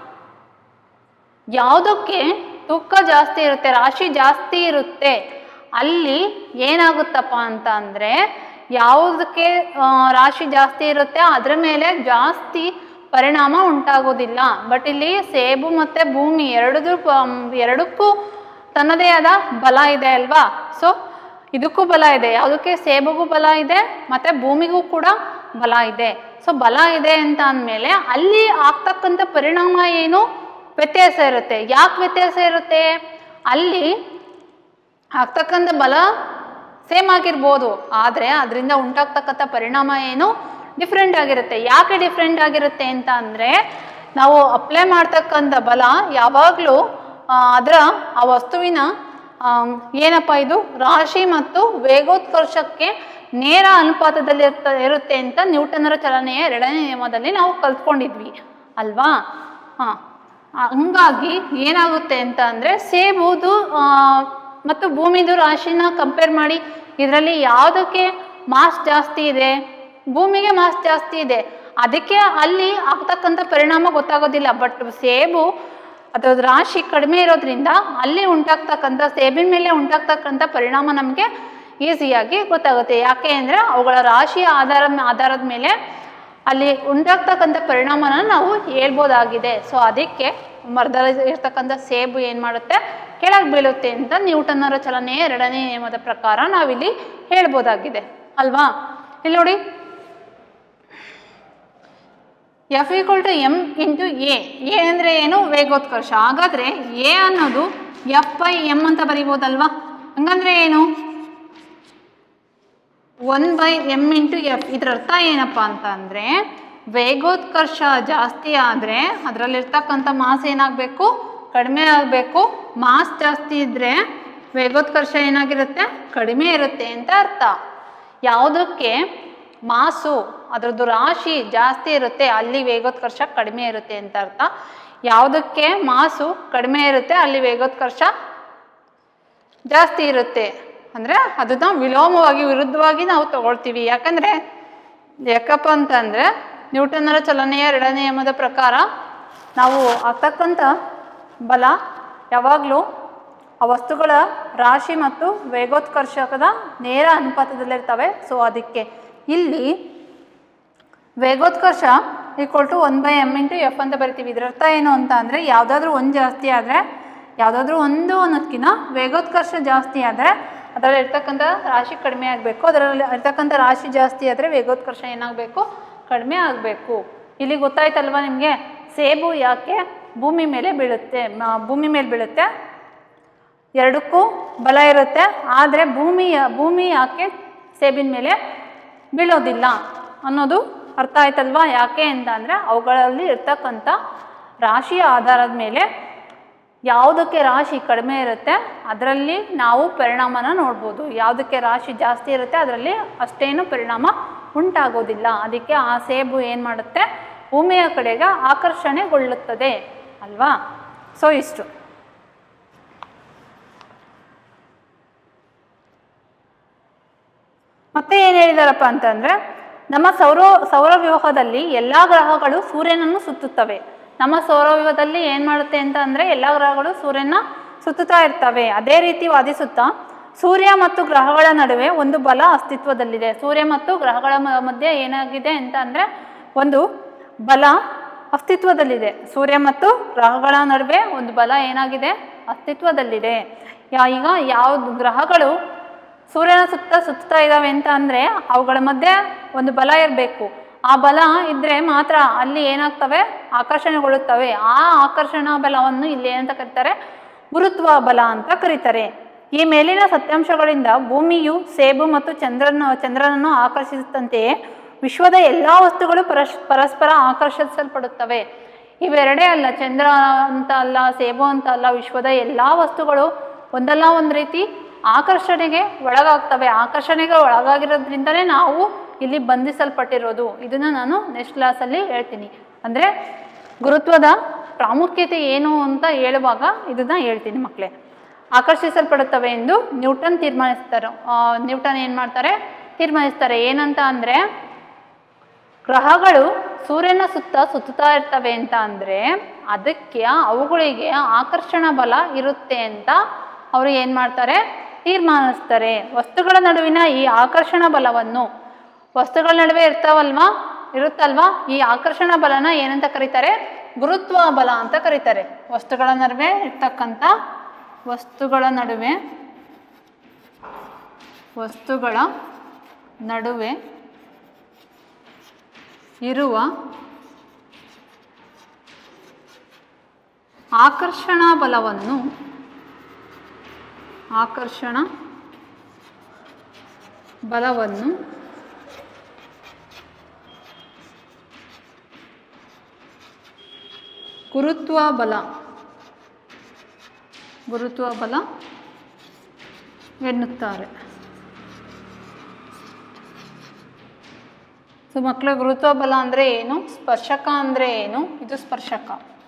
ಯಾವುದಕ್ಕೆ ತೂಕ ಜಾಸ್ತಿ ಇರುತ್ತೆ ರಾಶಿ ಜಾಸ್ತಿ ಇರುತ್ತೆ ಅಲ್ಲಿ ಏನಾಗುತ್ತಪ್ಪ ಅಂತ ಅಂದರೆ ಯಾವುದಕ್ಕೆ ಆ, ರಾಶಿ ಜಾಸ್ತಿ ಇರುತ್ತೆ ಅದರ ಮೇಲೆ ಜಾಸ್ತಿ ಪರಿಣಾಮ ಉಂಟಾಗೋದಿಲ್ಲ ಬಟ್ ಇಲ್ಲಿ ಸೇಬು ಮತ್ತು ಭೂಮಿ ಎರಡದು ಎರಡಕ್ಕೂ ತನ್ನದೇ ಆದ ಬಲ ಇದೆ ಅಲ್ವಾ ಸೊ ಇದಕ್ಕೂ ಬಲ ಇದೆ ಯಾವುದಕ್ಕೆ ಸೇಬುಗೂ ಬಲ ಇದೆ ಮತ್ತು ಭೂಮಿಗೂ ಕೂಡ ಬಲ ಇದೆ ಸೊ ಬಲ ಇದೆ ಅಂತ ಅಂದಮೇಲೆ ಅಲ್ಲಿ ಆಗ್ತಕ್ಕಂಥ ಪರಿಣಾಮ ಏನು ವ್ಯತ್ಯಾಸ ಇರುತ್ತೆ ಯಾಕೆ ವ್ಯತ್ಯಾಸ ಇರುತ್ತೆ ಅಲ್ಲಿ ಆಗ್ತಕ್ಕಂಥ ಬಲ ಸೇಮ್ ಆಗಿರ್ಬೋದು ಆದರೆ ಅದರಿಂದ ಉಂಟಾಗ್ತಕ್ಕಂಥ ಪರಿಣಾಮ ಏನು ಡಿಫ್ರೆಂಟ್ ಆಗಿರುತ್ತೆ ಯಾಕೆ ಡಿಫ್ರೆಂಟ್ ಆಗಿರುತ್ತೆ ಅಂತ ಅಂದರೆ ನಾವು ಅಪ್ಲೈ ಮಾಡ್ತಕ್ಕಂಥ ಬಲ ಯಾವಾಗಲೂ ಅದರ ಆ ವಸ್ತುವಿನ ಆಮ್, ಏನಪ್ಪ ಇದು ರಾಶಿ ಮತ್ತು ವೇಗೋತ್ಕರ್ಷಕ್ಕೆ ನೇರ ಅನುಪಾತದಲ್ಲಿ ಇರ್ತ ಇರುತ್ತೆ ಅಂತ ನ್ಯೂಟನರ ಚಲನೆಯ ಎರಡನೇ ನಿಯಮದಲ್ಲಿ ನಾವು ಕಲ್ತ್ಕೊಂಡಿದ್ವಿ ಅಲ್ವಾ ಹಾಂ ಹಂಗಾಗಿ ಏನಾಗುತ್ತೆ ಅಂತ ಅಂದರೆ ಸೇಬುದು ಆ, ಮತ್ತು ಭೂಮಿದು ರಾಶಿನ ಕಂಪೇರ್ ಮಾಡಿ ಇದರಲ್ಲಿ ಯಾವುದಕ್ಕೆ ಮಾಸ್ ಜಾಸ್ತಿ ಇದೆ ಭೂಮಿಗೆ ಮಾಸ್ ಜಾಸ್ತಿ ಇದೆ ಅದಕ್ಕೆ ಅಲ್ಲಿ ಆಗ್ತಕ್ಕಂಥ ಪರಿಣಾಮ ಗೊತ್ತಾಗೋದಿಲ್ಲ ಬಟ್ ಸೇಬು ಅದರ ರಾಶಿ ಕಡಿಮೆ ಇರೋದ್ರಿಂದ ಅಲ್ಲಿ ಉಂಟಾಗ್ತಕ್ಕಂಥ ಸೇಬಿನ ಮೇಲೆ ಉಂಟಾಗ್ತಕ್ಕಂಥ ಪರಿಣಾಮ ನಮಗೆ ಈಸಿಯಾಗಿ ಗೊತ್ತಾಗುತ್ತೆ ಯಾಕೆ ಅಂದರೆ ಅವುಗಳ ರಾಶಿಯ ಆಧಾರ ಆಧಾರದ ಮೇಲೆ ಅಲ್ಲಿ ಉಂಟಾಗ್ತಕ್ಕಂಥ ಪರಿಣಾಮನ ನಾವು ಹೇಳ್ಬೋದಾಗಿದೆ ಸೊ ಅದಕ್ಕೆ ಮರದಲ್ಲಿ ಇರ್ತಕ್ಕಂಥ ಸೇಬು ಏನು ಮಾಡುತ್ತೆ ಕೆಳಗೆ ಬೀಳುತ್ತೆ ಅಂತ ನ್ಯೂಟನ್ನರ ಚಲನೆಯ ಎರಡನೇ ನಿಯಮದ ಪ್ರಕಾರ ನಾವಿಲ್ಲಿ ಹೇಳ್ಬೋದಾಗಿದೆ ಅಲ್ವಾ ಇಲ್ಲಿ ನೋಡಿ F equal to M into A A ಅಂದರೆ ಏನು ವೇಗೋತ್ಕರ್ಷ ಹಾಗಾದರೆ ಎ ಅನ್ನೋದು ಎಫ್ ಬೈ ಎಮ್ ಅಂತ ಬರಿಬೋದಲ್ವಾ ಹಂಗಂದ್ರೆ ಏನು one by M into F ಇದರ ಅರ್ಥ ಏನಪ್ಪ ಅಂತ ಅಂದರೆ ವೇಗೋತ್ಕರ್ಷ ಜಾಸ್ತಿ ಆದರೆ ಅದರಲ್ಲಿರ್ತಕ್ಕಂಥ ಮಾಸ್ ಏನಾಗಬೇಕು ಕಡಿಮೆ ಆಗಬೇಕು ಮಾಸ್ ಜಾಸ್ತಿ ಇದ್ದರೆ ವೇಗೋತ್ಕರ್ಷ ಏನಾಗಿರುತ್ತೆ ಕಡಿಮೆ ಇರುತ್ತೆ ಅಂತ ಅರ್ಥ ಯಾವುದಕ್ಕೆ ಮಾಸು ಅದರದ್ದು ರಾಶಿ ಜಾಸ್ತಿ ಇರುತ್ತೆ ಅಲ್ಲಿ ವೇಗೋತ್ಕರ್ಷ ಕಡಿಮೆ ಇರುತ್ತೆ ಅಂತ ಅರ್ಥ ಯಾವುದಕ್ಕೆ ಮಾಸು ಕಡಿಮೆ ಇರುತ್ತೆ ಅಲ್ಲಿ ವೇಗೋತ್ಕರ್ಷ ಜಾಸ್ತಿ ಇರುತ್ತೆ ಅಂದರೆ ಅದನ್ನ ವಿಲೋಮವಾಗಿ ವಿರುದ್ಧವಾಗಿ ನಾವು ತಗೊಳ್ತೀವಿ ಯಾಕಂದರೆ ಯಾಕಪ್ಪ ಅಂತಂದರೆ ನ್ಯೂಟನ್ನರ ಚಲನೆಯ ಎರಡನೇ ನಿಯಮದ ಪ್ರಕಾರ ನಾವು ಆಗ್ತಕ್ಕಂಥ ಬಲ ಯಾವಾಗಲೂ ಆ ವಸ್ತುಗಳ ರಾಶಿ ಮತ್ತು ವೇಗೋತ್ಕರ್ಷಕದ ನೇರ ಅನುಪಾತದಲ್ಲಿರ್ತವೆ ಸೊ ಅದಕ್ಕೆ ಇಲ್ಲಿ ವೇಗೋತ್ಕರ್ಷ equal to one by M into F ಅಂತ ಬರಿತೀವಿ ಇದರ ಅರ್ಥ ಏನು ಅಂತ ಅಂದರೆ ಯಾವುದಾದ್ರೂ ಒಂದು ಜಾಸ್ತಿ ಆದರೆ ಯಾವುದಾದ್ರೂ ಒಂದು ಅನ್ನೋದಕ್ಕಿಂತ ವೇಗೋತ್ಕರ್ಷ ಜಾಸ್ತಿ ಆದರೆ ಅದರಲ್ಲಿ ಇರ್ತಕ್ಕಂಥ ರಾಶಿ ಕಡಿಮೆ ಆಗಬೇಕು ಅದರಲ್ಲಿ ಇರ್ತಕ್ಕಂಥ ರಾಶಿ ಜಾಸ್ತಿ ಆದರೆ ವೇಗೋತ್ಕರ್ಷ ಏನಾಗಬೇಕು ಕಡಿಮೆ ಆಗಬೇಕು ಇಲ್ಲಿ ಗೊತ್ತಾಯ್ತಲ್ವಾ ನಿಮಗೆ ಸೇಬು ಯಾಕೆ ಭೂಮಿ ಮೇಲೆ ಬೀಳುತ್ತೆ ಮ- ಭೂಮಿ ಮೇಲೆ ಬೀಳುತ್ತೆ ಎರಡಕ್ಕೂ ಬಲ ಇರುತ್ತೆ ಆದರೆ ಭೂಮಿಯ ಭೂಮಿ ಯಾಕೆ ಸೇಬಿನ ಮೇಲೆ ಬೀಳೋದಿಲ್ಲ ಅನ್ನೋದು ಅರ್ಥ ಆಯ್ತಲ್ವಾ ಯಾಕೆ ಅಂತ ಅಂದರೆ ಅವುಗಳಲ್ಲಿ ಇರ್ತಕ್ಕಂಥ ರಾಶಿಯ ಆಧಾರದ ಮೇಲೆ ಯಾವುದಕ್ಕೆ ರಾಶಿ ಕಡಿಮೆ ಇರುತ್ತೆ ಅದರಲ್ಲಿ ನಾವು ಪರಿಣಾಮನ ನೋಡ್ಬೋದು ಯಾವುದಕ್ಕೆ ರಾಶಿ ಜಾಸ್ತಿ ಇರುತ್ತೆ ಅದರಲ್ಲಿ ಅಷ್ಟೇನು ಪರಿಣಾಮ ಉಂಟಾಗೋದಿಲ್ಲ ಅದಕ್ಕೆ ಆ ಸೇಬು ಏನು ಮಾಡುತ್ತೆ ಭೂಮಿಯ ಕಡೆಗೆ ಆಕರ್ಷಣೆಗೊಳ್ಳುತ್ತದೆ ಅಲ್ವಾ ಸೊ ಇಷ್ಟು ಮತ್ತೆ ಏನು ಹೇಳಿದಾರಪ್ಪ ಅಂತಂದರೆ ನಮ್ಮ ಸೌರ ಸೌರವ್ಯೂಹದಲ್ಲಿ ಎಲ್ಲ ಗ್ರಹಗಳು ಸೂರ್ಯನನ್ನು ಸುತ್ತುತ್ತವೆ ನಮ್ಮ ಸೌರವ್ಯೂಹದಲ್ಲಿ ಏನು ಮಾಡುತ್ತೆ ಅಂತ ಅಂದರೆ ಎಲ್ಲ ಗ್ರಹಗಳು ಸೂರ್ಯನ ಸುತ್ತುತ್ತಾ ಇರ್ತವೆ ಅದೇ ರೀತಿ ವಾದಿಸುತ್ತಾ ಸೂರ್ಯ ಮತ್ತು ಗ್ರಹಗಳ ನಡುವೆ ಒಂದು ಬಲ ಅಸ್ತಿತ್ವದಲ್ಲಿದೆ ಸೂರ್ಯ ಮತ್ತು ಗ್ರಹಗಳ ಮ- ಮಧ್ಯೆ ಏನಾಗಿದೆ ಅಂತ ಅಂದರೆ ಒಂದು ಬಲ ಅಸ್ತಿತ್ವದಲ್ಲಿದೆ ಸೂರ್ಯ ಮತ್ತು ಗ್ರಹಗಳ ನಡುವೆ ಒಂದು ಬಲ ಏನಾಗಿದೆ ಅಸ್ತಿತ್ವದಲ್ಲಿದೆ ಯಾ ಈಗ ಯಾವ್ದು ಗ್ರಹಗಳು ಸೂರ್ಯನ ಸುತ್ತ ಸುತ್ತಾ ಇದ್ದಾವೆ ಅಂತ ಅಂದರೆ ಅವುಗಳ ಮಧ್ಯೆ ಒಂದು ಬಲ ಇರಬೇಕು ಆ ಬಲ ಇದ್ದರೆ ಮಾತ್ರ ಅಲ್ಲಿ ಏನಾಗ್ತವೆ ಆಕರ್ಷಣೆಗೊಳ್ಳುತ್ತವೆ ಆ ಆಕರ್ಷಣಾ ಬಲವನ್ನು ಇಲ್ಲಿ ಏನಂತ ಕರೀತಾರೆ ಗುರುತ್ವ ಬಲ ಅಂತ ಕರೀತಾರೆ ಈ ಮೇಲಿನ ಸತ್ಯಾಂಶಗಳಿಂದ ಭೂಮಿಯು ಸೇಬು ಮತ್ತು ಚಂದ್ರನ ಚಂದ್ರನನ್ನು ಆಕರ್ಷಿಸಿದಂತೆಯೇ ವಿಶ್ವದ ಎಲ್ಲ ವಸ್ತುಗಳು ಪರಸ್ ಪರಸ್ಪರ ಆಕರ್ಷಿಸಲ್ಪಡುತ್ತವೆ ಇವೆರಡೇ ಅಲ್ಲ ಚಂದ್ರ ಅಂತ ಅಲ್ಲ ಸೇಬು ಅಂತ ಅಲ್ಲ ವಿಶ್ವದ ಎಲ್ಲ ವಸ್ತುಗಳು ಒಂದಲ್ಲ ಒಂದು ರೀತಿ ಆಕರ್ಷಣೆಗೆ ಒಳಗಾಗ್ತವೆ ಆಕರ್ಷಣೆಗೆ ಒಳಗಾಗಿರೋದ್ರಿಂದಲೇ ನಾವು ಇಲ್ಲಿ ಬಂಧಿಸಲ್ಪಟ್ಟಿರೋದು ಇದನ್ನು ನಾನು ನೆಕ್ಸ್ಟ್ ಕ್ಲಾಸಲ್ಲಿ ಹೇಳ್ತೀನಿ ಅಂದರೆ ಗುರುತ್ವದ ಪ್ರಾಮುಖ್ಯತೆ ಏನು ಅಂತ ಹೇಳುವಾಗ ಇದನ್ನು ಹೇಳ್ತೀನಿ ಮಕ್ಕಳೇ ಆಕರ್ಷಿಸಲ್ಪಡುತ್ತವೆ ಎಂದು ನ್ಯೂಟನ್ ತೀರ್ಮಾನಿಸ್ತಾರೆ ಆ, ನ್ಯೂಟನ್ ಏನು ಮಾಡ್ತಾರೆ ತೀರ್ಮಾನಿಸ್ತಾರೆ ಏನಂತ ಅಂದರೆ ಗ್ರಹಗಳು ಸೂರ್ಯನ ಸುತ್ತ ಸುತ್ತುತ್ತಾ ಇರ್ತವೆ ಅಂತ ಅಂದರೆ ಅದಕ್ಕೆ ಅವುಗಳಿಗೆ ಆಕರ್ಷಣ ಬಲ ಇರುತ್ತೆ ಅಂತ ಅವರು ಏನು ಮಾಡ್ತಾರೆ ತೀರ್ಮಾನಿಸ್ತಾರೆ ವಸ್ತುಗಳ ನಡುವಿನ ಈ ಆಕರ್ಷಣ ಬಲವನ್ನು ವಸ್ತುಗಳ ನಡುವೆ ಇರ್ತಾವಲ್ವಾ ಇರುತ್ತಲ್ವಾ ಈ ಆಕರ್ಷಣ ಬಲನ ಏನಂತ ಕರೀತಾರೆ ಗುರುತ್ವ ಬಲ ಅಂತ ಕರೀತಾರೆ ವಸ್ತುಗಳ ನಡುವೆ ಇರ್ತಕ್ಕಂಥ ವಸ್ತುಗಳ ನಡುವೆ ವಸ್ತುಗಳ ನಡುವೆ ಇರುವ ಆಕರ್ಷಣಾ ಬಲವನ್ನು ಆಕರ್ಷಣ ಬಲವನ್ನು ಗುರುತ್ವ ಬಲ ಗುರುತ್ವ ಬಲ ಎನ್ನುತ್ತಾರೆ ಸೊ ಮಕ್ಕಳ ಗುರುತ್ವ ಬಲ ಅಂದರೆ ಏನು ಸ್ಪರ್ಶಕ ಅಂದರೆ ಏನು ಇದು ಸ್ಪರ್ಶಕ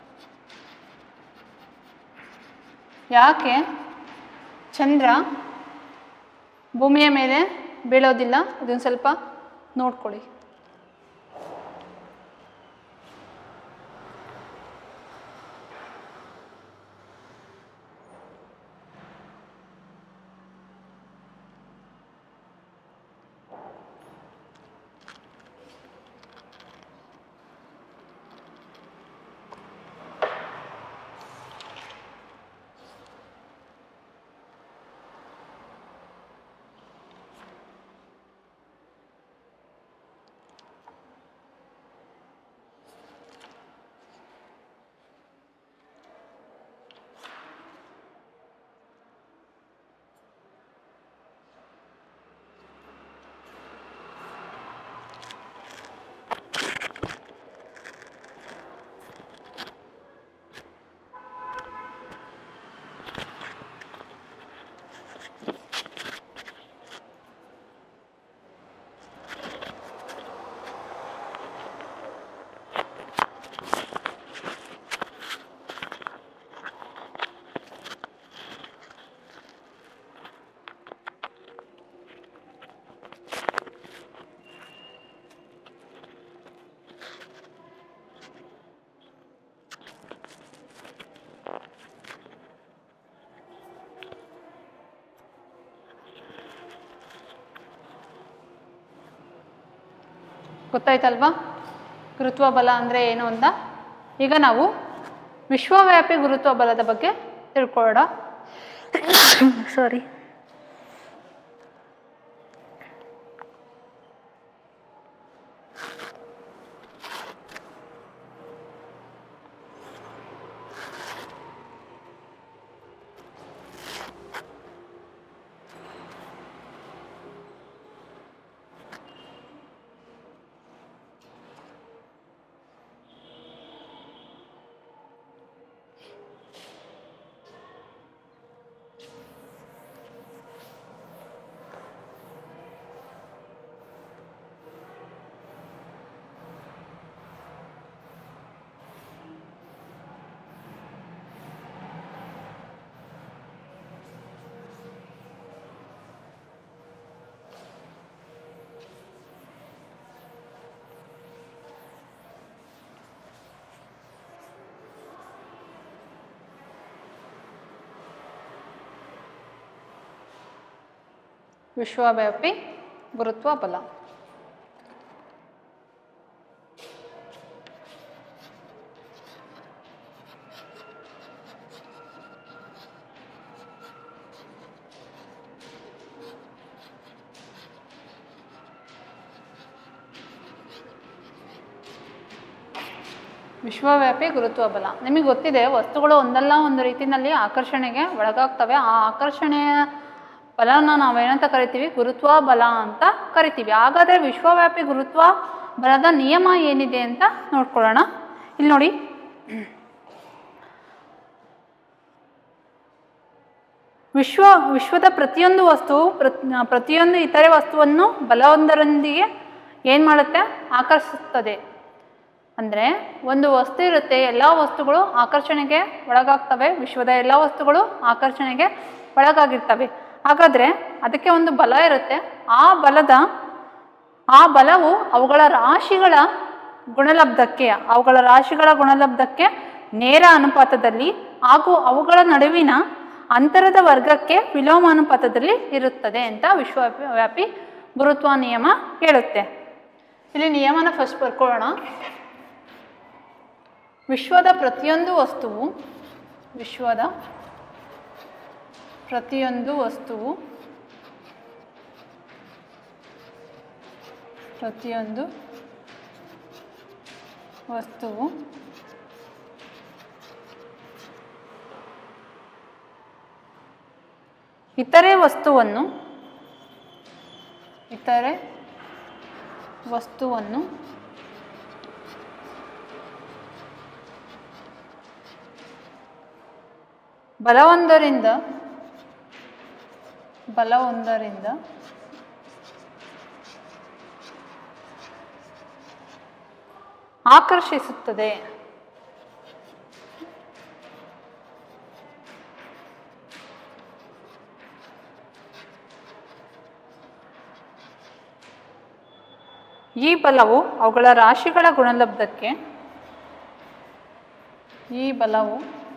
ಯಾಕೆ ಚಂದ್ರ ಭೂಮಿಯ ಮೇಲೆ ಬೀಳೋದಿಲ್ಲ ಇದನ್ನು ಸ್ವಲ್ಪ ನೋಡ್ಕೊಳ್ಳಿ ಗೊತ್ತಾಯ್ತಲ್ವಾ ಗುರುತ್ವ ಬಲ ಅಂದರೆ ಏನು ಅಂತ ಈಗ ನಾವು ವಿಶ್ವವ್ಯಾಪಿ ಗುರುತ್ವ ಬಲದ ಬಗ್ಗೆ ತಿಳ್ಕೊಳ್ಳೋಣ ಸಾರಿ ವಿಶ್ವವ್ಯಾಪಿ ಗುರುತ್ವ ಬಲ ವಿಶ್ವವ್ಯಾಪಿ ಗುರುತ್ವ ಬಲ ನಿಮಗೆ ಗೊತ್ತಿದೆ ವಸ್ತುಗಳು ಒಂದಲ್ಲ ಒಂದು ರೀತಿಯಲ್ಲಿ ಆಕರ್ಷಣೆಗೆ ಒಳಗಾಗ್ತವೆ ಆ ಆಕರ್ಷಣೆಯ ಬಲನ ನಾವೇನಂತ ಕರಿತೀವಿ ಗುರುತ್ವ ಬಲ ಅಂತ ಕರಿತೀವಿ ಹಾಗಾದರೆ ವಿಶ್ವವ್ಯಾಪಿ ಗುರುತ್ವ ಬಲದ ನಿಯಮ ಏನಿದೆ ಅಂತ ನೋಡ್ಕೊಳ್ಳೋಣ ಇಲ್ಲಿ ನೋಡಿ ವಿಶ್ವ ವಿಶ್ವದ ಪ್ರತಿಯೊಂದು ವಸ್ತುವು ಪ್ರತ್- ಪ್ರತಿಯೊಂದು ಇತರೆ ವಸ್ತುವನ್ನು ಬಲವೊಂದರೊಂದಿಗೆ ಏನು ಮಾಡುತ್ತೆ ಆಕರ್ಷಿಸುತ್ತದೆ ಅಂದರೆ ಒಂದು ವಸ್ತು ಇರುತ್ತೆ ಎಲ್ಲ ವಸ್ತುಗಳು ಆಕರ್ಷಣೆಗೆ ಒಳಗಾಗ್ತವೆ ವಿಶ್ವದ ಎಲ್ಲ ವಸ್ತುಗಳು ಆಕರ್ಷಣೆಗೆ ಒಳಗಾಗಿರ್ತವೆ ಹಾಗಾದರೆ ಅದಕ್ಕೆ ಒಂದು ಬಲ ಇರುತ್ತೆ ಆ ಬಲದ ಆ ಬಲವು ಅವುಗಳ ರಾಶಿಗಳ ಗುಣಲಬ್ಧಕ್ಕೆ ಅವುಗಳ ರಾಶಿಗಳ ಗುಣಲಬ್ಧಕ್ಕೆ ನೇರ ಅನುಪಾತದಲ್ಲಿ ಹಾಗೂ ಅವುಗಳ ನಡುವಿನ ಅಂತರದ ವರ್ಗಕ್ಕೆ ವಿಲೋಮಾನುಪಾತದಲ್ಲಿ ಇರುತ್ತದೆ ಅಂತ ವಿಶ್ವವ್ಯಾಪಿ ಗುರುತ್ವ ನಿಯಮ ಹೇಳುತ್ತೆ ಇಲ್ಲಿ ನಿಯಮನ ಫಸ್ಟ್ ಬರ್ಕೊಳ್ಳೋಣ ವಿಶ್ವದ ಪ್ರತಿಯೊಂದು ವಸ್ತುವು ವಿಶ್ವದ ಪ್ರತಿಯೊಂದು ವಸ್ತುವು ಪ್ರತಿಯೊಂದು ವಸ್ತುವು ಇತರೆ ವಸ್ತುವನ್ನು ಇತರೆ ವಸ್ತುವನ್ನು ಬಲವೊಂದರಿಂದ ಬಲವೊಂದರಿಂದ ಆಕರ್ಷಿಸುತ್ತದೆ ಈ ಬಲವು ಅವುಗಳ ರಾಶಿಗಳ ಗುಣಲಬ್ಧಕ್ಕೆ ಈ ಬಲವು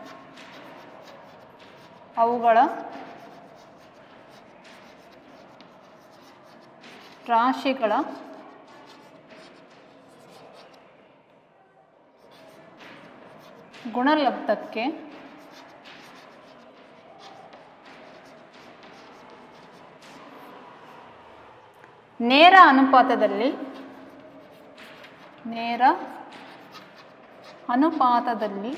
ಅವುಗಳ ರಾಶಿಗಳ ಗುಣಲಬ್ಧಕ್ಕೆ ನೇರ ಅನುಪಾತದಲ್ಲಿ ನೇರ ಅನುಪಾತದಲ್ಲಿ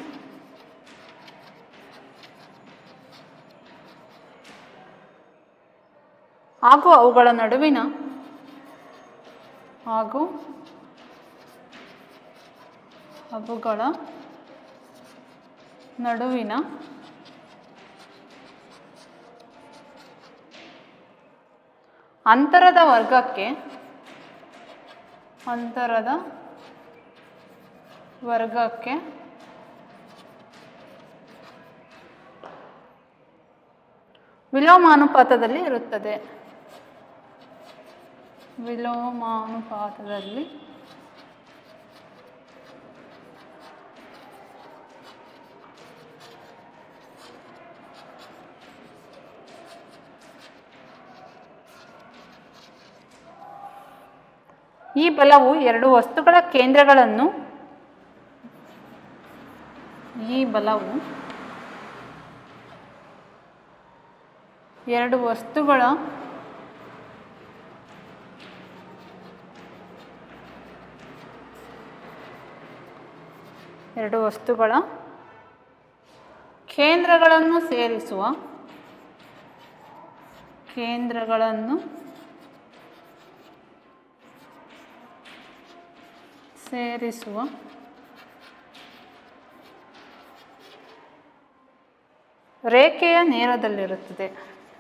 ಹಾಗೂ ಅವುಗಳ ನಡುವಿನ ಹಾಗೂ ಅವುಗಳ ನಡುವಿನ ಅಂತರದ ವರ್ಗಕ್ಕೆ ಅಂತರದ ವರ್ಗಕ್ಕೆ ವಿಲೋಮಾನುಪಾತದಲ್ಲಿ ಇರುತ್ತದೆ ವಿಲೋಮಾನುಪಾತದಲ್ಲಿ ಈ ಬಲವು ಎರಡು ವಸ್ತುಗಳ ಕೇಂದ್ರಗಳನ್ನು ಈ ಬಲವು ಎರಡು ವಸ್ತುಗಳ ಎರಡು ವಸ್ತುಗಳ ಕೇಂದ್ರಗಳನ್ನು ಸೇರಿಸುವ ಕೇಂದ್ರಗಳನ್ನು ಸೇರಿಸುವ ರೇಖೆಯ ನೇರದಲ್ಲಿರುತ್ತದೆ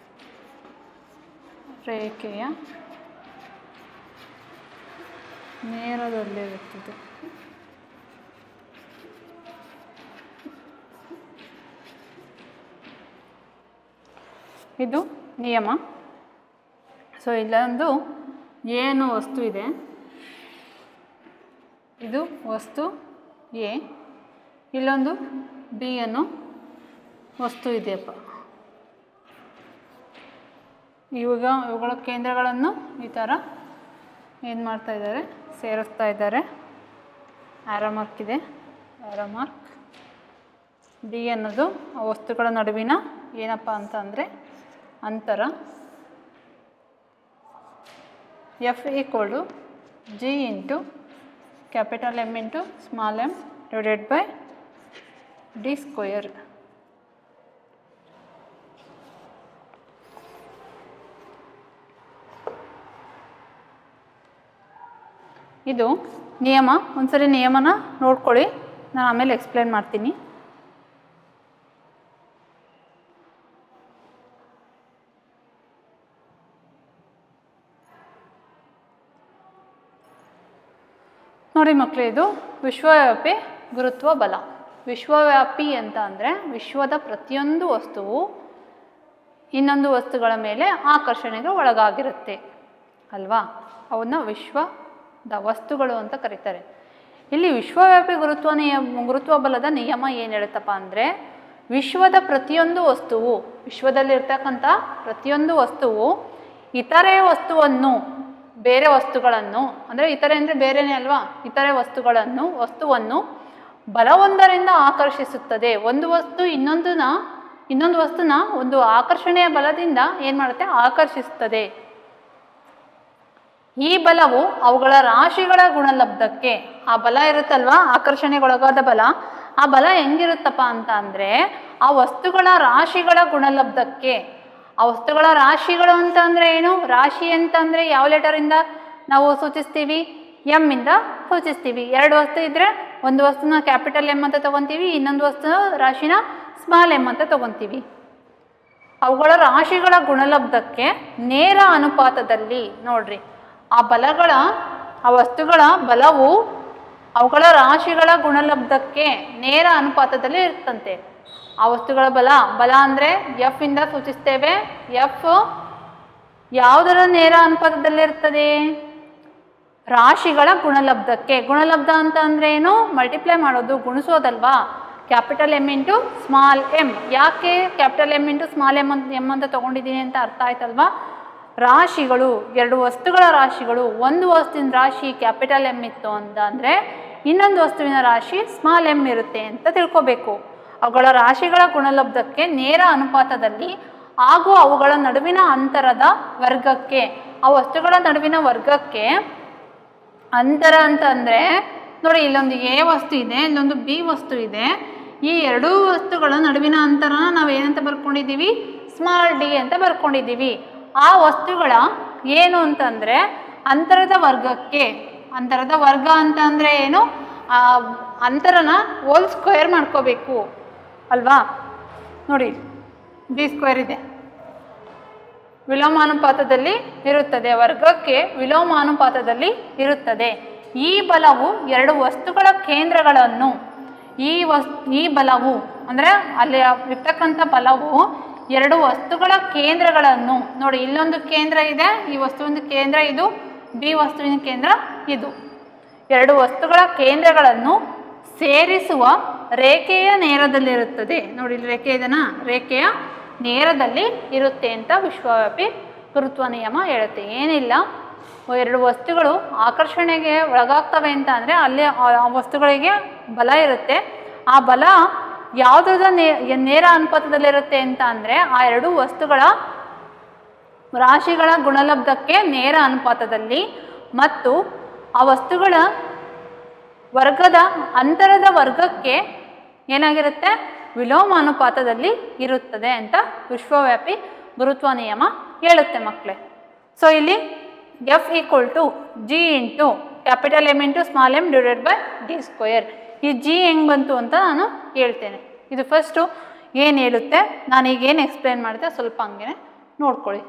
ರೇಖೆಯ ನೇರದಲ್ಲಿರುತ್ತದೆ ಇದು ನಿಯಮ ಸೊ ಇಲ್ಲೊಂದು ಏನು ವಸ್ತು ಇದೆ ಇದು ವಸ್ತು ಎ ಇಲ್ಲೊಂದು ಬಿ ಅನ್ನೋ ವಸ್ತು ಇದೆಯಪ್ಪ ಇವಾಗ ಇವುಗಳ ಕೇಂದ್ರಗಳನ್ನು ಈ ಥರ ಏನು ಮಾಡ್ತಾ ಇದ್ದಾರೆ ಸೇರಿಸ್ತಾ ಇದ್ದಾರೆ ಆರೋ ಮಾರ್ಕ್ ಇದೆ ಆರೋ ಮಾರ್ಕ್ ಡಿ ಅನ್ನೋದು ಆ ವಸ್ತುಗಳ ನಡುವಿನ ಏನಪ್ಪ ಅಂತ ಅಂದರೆ ಅಂತರ F equal to G into capital M into small M divided by D square ಇದು ನಿಯಮ ಒಂದ್ಸರಿ ನಿಯಮನ ನೋಡ್ಕೊಳ್ಳಿ ನಾನು ಆಮೇಲೆ ಎಕ್ಸ್ಪ್ಲೇನ್ ಮಾಡ್ತೀನಿ ನೋಡಿ ಮಕ್ಕಳು ಇದು ವಿಶ್ವವ್ಯಾಪಿ ಗುರುತ್ವ ಬಲ ವಿಶ್ವವ್ಯಾಪಿ ಅಂತ ಅಂದರೆ ವಿಶ್ವದ ಪ್ರತಿಯೊಂದು ವಸ್ತುವು ಇನ್ನೊಂದು ವಸ್ತುಗಳ ಮೇಲೆ ಆಕರ್ಷಣೆಗೆ ಒಳಗಾಗಿರುತ್ತೆ ಅಲ್ವಾ ಅವನ್ನ ವಿಶ್ವದ ವಸ್ತುಗಳು ಅಂತ ಕರೀತಾರೆ ಇಲ್ಲಿ ವಿಶ್ವವ್ಯಾಪಿ ಗುರುತ್ವ ನಿಯಮ ಗುರುತ್ವ ಬಲದ ನಿಯಮ ಏನು ಹೇಳುತ್ತಪ್ಪ ಅಂದರೆ ವಿಶ್ವದ ಪ್ರತಿಯೊಂದು ವಸ್ತುವು ವಿಶ್ವದಲ್ಲಿರ್ತಕ್ಕಂಥ ಪ್ರತಿಯೊಂದು ವಸ್ತುವು ಇತರೆ ವಸ್ತುವನ್ನು ಬೇರೆ ವಸ್ತುಗಳನ್ನು ಅಂದರೆ ಇತರೆ ಅಂದರೆ ಬೇರೆನೇ ಅಲ್ವಾ ಇತರೆ ವಸ್ತುಗಳನ್ನು ವಸ್ತುವನ್ನು ಬಲವೊಂದರಿಂದ ಆಕರ್ಷಿಸುತ್ತದೆ ಒಂದು ವಸ್ತು ಇನ್ನೊಂದನ್ನ ಇನ್ನೊಂದು ವಸ್ತುನ ಒಂದು ಆಕರ್ಷಣೆಯ ಬಲದಿಂದ ಏನು ಮಾಡುತ್ತೆ ಆಕರ್ಷಿಸುತ್ತದೆ ಈ ಬಲವು ಅವುಗಳ ರಾಶಿಗಳ ಗುಣಲಬ್ಧಕ್ಕೆ ಆ ಬಲ ಇರುತ್ತಲ್ವಾ ಆಕರ್ಷಣೆಗೊಳಗಾದ ಬಲ ಆ ಬಲ ಹೆಂಗಿರುತ್ತಪ್ಪ ಅಂತ ಅಂದರೆ ಆ ವಸ್ತುಗಳ ರಾಶಿಗಳ ಗುಣಲಬ್ಧಕ್ಕೆ ಆ ವಸ್ತುಗಳ ರಾಶಿಗಳು ಅಂತ ಅಂದರೆ ಏನು ರಾಶಿ ಅಂತ ಅಂದರೆ ಯಾವ ಲೆಟರಿಂದ ನಾವು ಸೂಚಿಸ್ತೀವಿ ಎಮ್ ಇಂದ ಸೂಚಿಸ್ತೀವಿ ಎರಡು ವಸ್ತು ಇದ್ದರೆ ಒಂದು ವಸ್ತುನ ಕ್ಯಾಪಿಟಲ್ ಎಮ್ ಅಂತ ತಗೊತೀವಿ ಇನ್ನೊಂದು ವಸ್ತು ರಾಶಿನ ಸ್ಮಾಲ್ ಎಮ್ ಅಂತ ತಗೊತೀವಿ ಅವುಗಳ ರಾಶಿಗಳ ಗುಣಲಬ್ಧಕ್ಕೆ ನೇರ ಅನುಪಾತದಲ್ಲಿ ನೋಡ್ರಿ ಆ ಬಲಗಳ ಆ ವಸ್ತುಗಳ ಬಲವು ಅವುಗಳ ರಾಶಿಗಳ ಗುಣಲಬ್ಧಕ್ಕೆ ನೇರ ಅನುಪಾತದಲ್ಲಿ ಇರ್ತಂತೆ ಆ ವಸ್ತುಗಳ ಬಲ ಬಲ ಅಂದರೆ ಎಫ್ ಇಂದ ಸೂಚಿಸ್ತೇವೆ ಎಫ್ ಯಾವುದರ ನೇರ ಅನುಪಾತದಲ್ಲಿರ್ತದೆ ರಾಶಿಗಳ ಗುಣಲಬ್ಧಕ್ಕೆ ಗುಣಲಬ್ಧ ಅಂತ ಅಂದರೆ ಏನು ಮಲ್ಟಿಪ್ಲೈ ಮಾಡೋದು ಗುಣಿಸೋದಲ್ವಾ capital M into small M ಯಾಕೆ capital M into small M ಅಂತ ಎಮ್ ಅಂತ ತೊಗೊಂಡಿದ್ದೀನಿ ಅಂತ ಅರ್ಥ ಆಯ್ತಲ್ವಾ ರಾಶಿಗಳು ಎರಡು ವಸ್ತುಗಳ ರಾಶಿಗಳು ಒಂದು ವಸ್ತುವಿನ ರಾಶಿ ಕ್ಯಾಪಿಟಲ್ ಎಮ್ ಇತ್ತು ಅಂತ ಅಂದರೆ ಇನ್ನೊಂದು ವಸ್ತುವಿನ ರಾಶಿ ಸ್ಮಾಲ್ ಎಮ್ ಇರುತ್ತೆ ಅಂತ ತಿಳ್ಕೊಬೇಕು ಅವುಗಳ ರಾಶಿಗಳ ಗುಣಲಬ್ಧಕ್ಕೆ ನೇರ ಅನುಪಾತದಲ್ಲಿ ಹಾಗೂ ಅವುಗಳ ನಡುವಿನ ಅಂತರದ ವರ್ಗಕ್ಕೆ ಆ ವಸ್ತುಗಳ ನಡುವಿನ ವರ್ಗಕ್ಕೆ ಅಂತರ ಅಂತ ಅಂದರೆ ನೋಡಿ ಇಲ್ಲೊಂದು ಎ ವಸ್ತು ಇದೆ ಇಲ್ಲೊಂದು ಬಿ ವಸ್ತು ಇದೆ ಈ ಎರಡೂ ವಸ್ತುಗಳ ನಡುವಿನ ಅಂತರನ ನಾವು ಏನಂತ ಬರ್ಕೊಂಡಿದ್ದೀವಿ ಸ್ಮಾಲ್ ಡಿ ಅಂತ ಬರ್ಕೊಂಡಿದ್ದೀವಿ ಆ ವಸ್ತುಗಳ ಏನು ಅಂತಂದರೆ ಅಂತರದ ವರ್ಗಕ್ಕೆ ಅಂತರದ ವರ್ಗ ಅಂತ ಅಂದರೆ ಏನು ಆ ಅಂತರನ ಹೋಲ್ ಸ್ಕ್ವೇರ್ ಮಾಡ್ಕೋಬೇಕು ಅಲ್ವಾ ನೋಡಿ ಡಿ ಸ್ಕ್ವೇರ್ ಇದೆ ವಿಲೋಮಾನುಪಾತದಲ್ಲಿ ಇರುತ್ತದೆ ವರ್ಗಕ್ಕೆ ವಿಲೋಮಾನುಪಾತದಲ್ಲಿ ಇರುತ್ತದೆ ಈ ಬಲವು ಎರಡು ವಸ್ತುಗಳ ಕೇಂದ್ರಗಳನ್ನು ಈ ವಸ್ ಈ ಬಲವು ಅಂದರೆ ಅಲ್ಲಿ ಇರ್ತಕ್ಕಂಥ ಬಲವು ಎರಡು ವಸ್ತುಗಳ ಕೇಂದ್ರಗಳನ್ನು ನೋಡಿ ಇಲ್ಲೊಂದು ಕೇಂದ್ರ ಇದೆ ಈ ವಸ್ತುವಿನ ಕೇಂದ್ರ ಇದು ಬಿ ವಸ್ತುವಿನ ಕೇಂದ್ರ ಇದು ಎರಡು ವಸ್ತುಗಳ ಕೇಂದ್ರಗಳನ್ನು ಸೇರಿಸುವ ರೇಖೆಯ ನೇರದಲ್ಲಿರುತ್ತದೆ ನೋಡಿ ಇಲ್ಲಿ ರೇಖೆ ಇದೆನಾ ರೇಖೆಯ ನೇರದಲ್ಲಿ ಇರುತ್ತೆ ಅಂತ ವಿಶ್ವವ್ಯಾಪಿ ಗುರುತ್ವ ನಿಯಮ ಹೇಳುತ್ತೆ ಏನಿಲ್ಲ ಎರಡು ವಸ್ತುಗಳು ಆಕರ್ಷಣೆಗೆ ಒಳಗಾಗ್ತವೆ ಅಂತ ಅಂದರೆ ಅಲ್ಲಿ ಆ ಆ ವಸ್ತುಗಳಿಗೆ ಬಲ ಇರುತ್ತೆ ಆ ಬಲ ಯಾವುದರ ನೇ ನೇರ ಅನುಪಾತದಲ್ಲಿರುತ್ತೆ ಅಂತ ಅಂದರೆ ಆ ಎರಡು ವಸ್ತುಗಳ ರಾಶಿಗಳ ಗುಣಲಬ್ಧಕ್ಕೆ ನೇರ ಅನುಪಾತದಲ್ಲಿ ಮತ್ತು ಆ ವಸ್ತುಗಳ ವರ್ಗದ ಅಂತರದ ವರ್ಗಕ್ಕೆ ಏನಾಗಿರುತ್ತೆ ವಿಲೋಮ ಅನುಪಾತದಲ್ಲಿ ಇರುತ್ತದೆ ಅಂತ ವಿಶ್ವವ್ಯಾಪಿ ಗುರುತ್ವ ನಿಯಮ ಹೇಳುತ್ತೆ ಮಕ್ಕಳೇ ಸೊ ಇಲ್ಲಿ F equal to G into capital M into small M divided by D square ಈ ಜಿ ಹೆಂಗೆ ಬಂತು ಅಂತ ನಾನು ಹೇಳ್ತೇನೆ ಇದು ಫಸ್ಟು ಏನು ಹೇಳುತ್ತೆ ನಾನು ಈಗ ಏನು ಎಕ್ಸ್ಪ್ಲೇನ್ ಮಾಡಿದೆ ಸ್ವಲ್ಪ ಹಂಗೆ ನೋಡ್ಕೊಳ್ಳಿ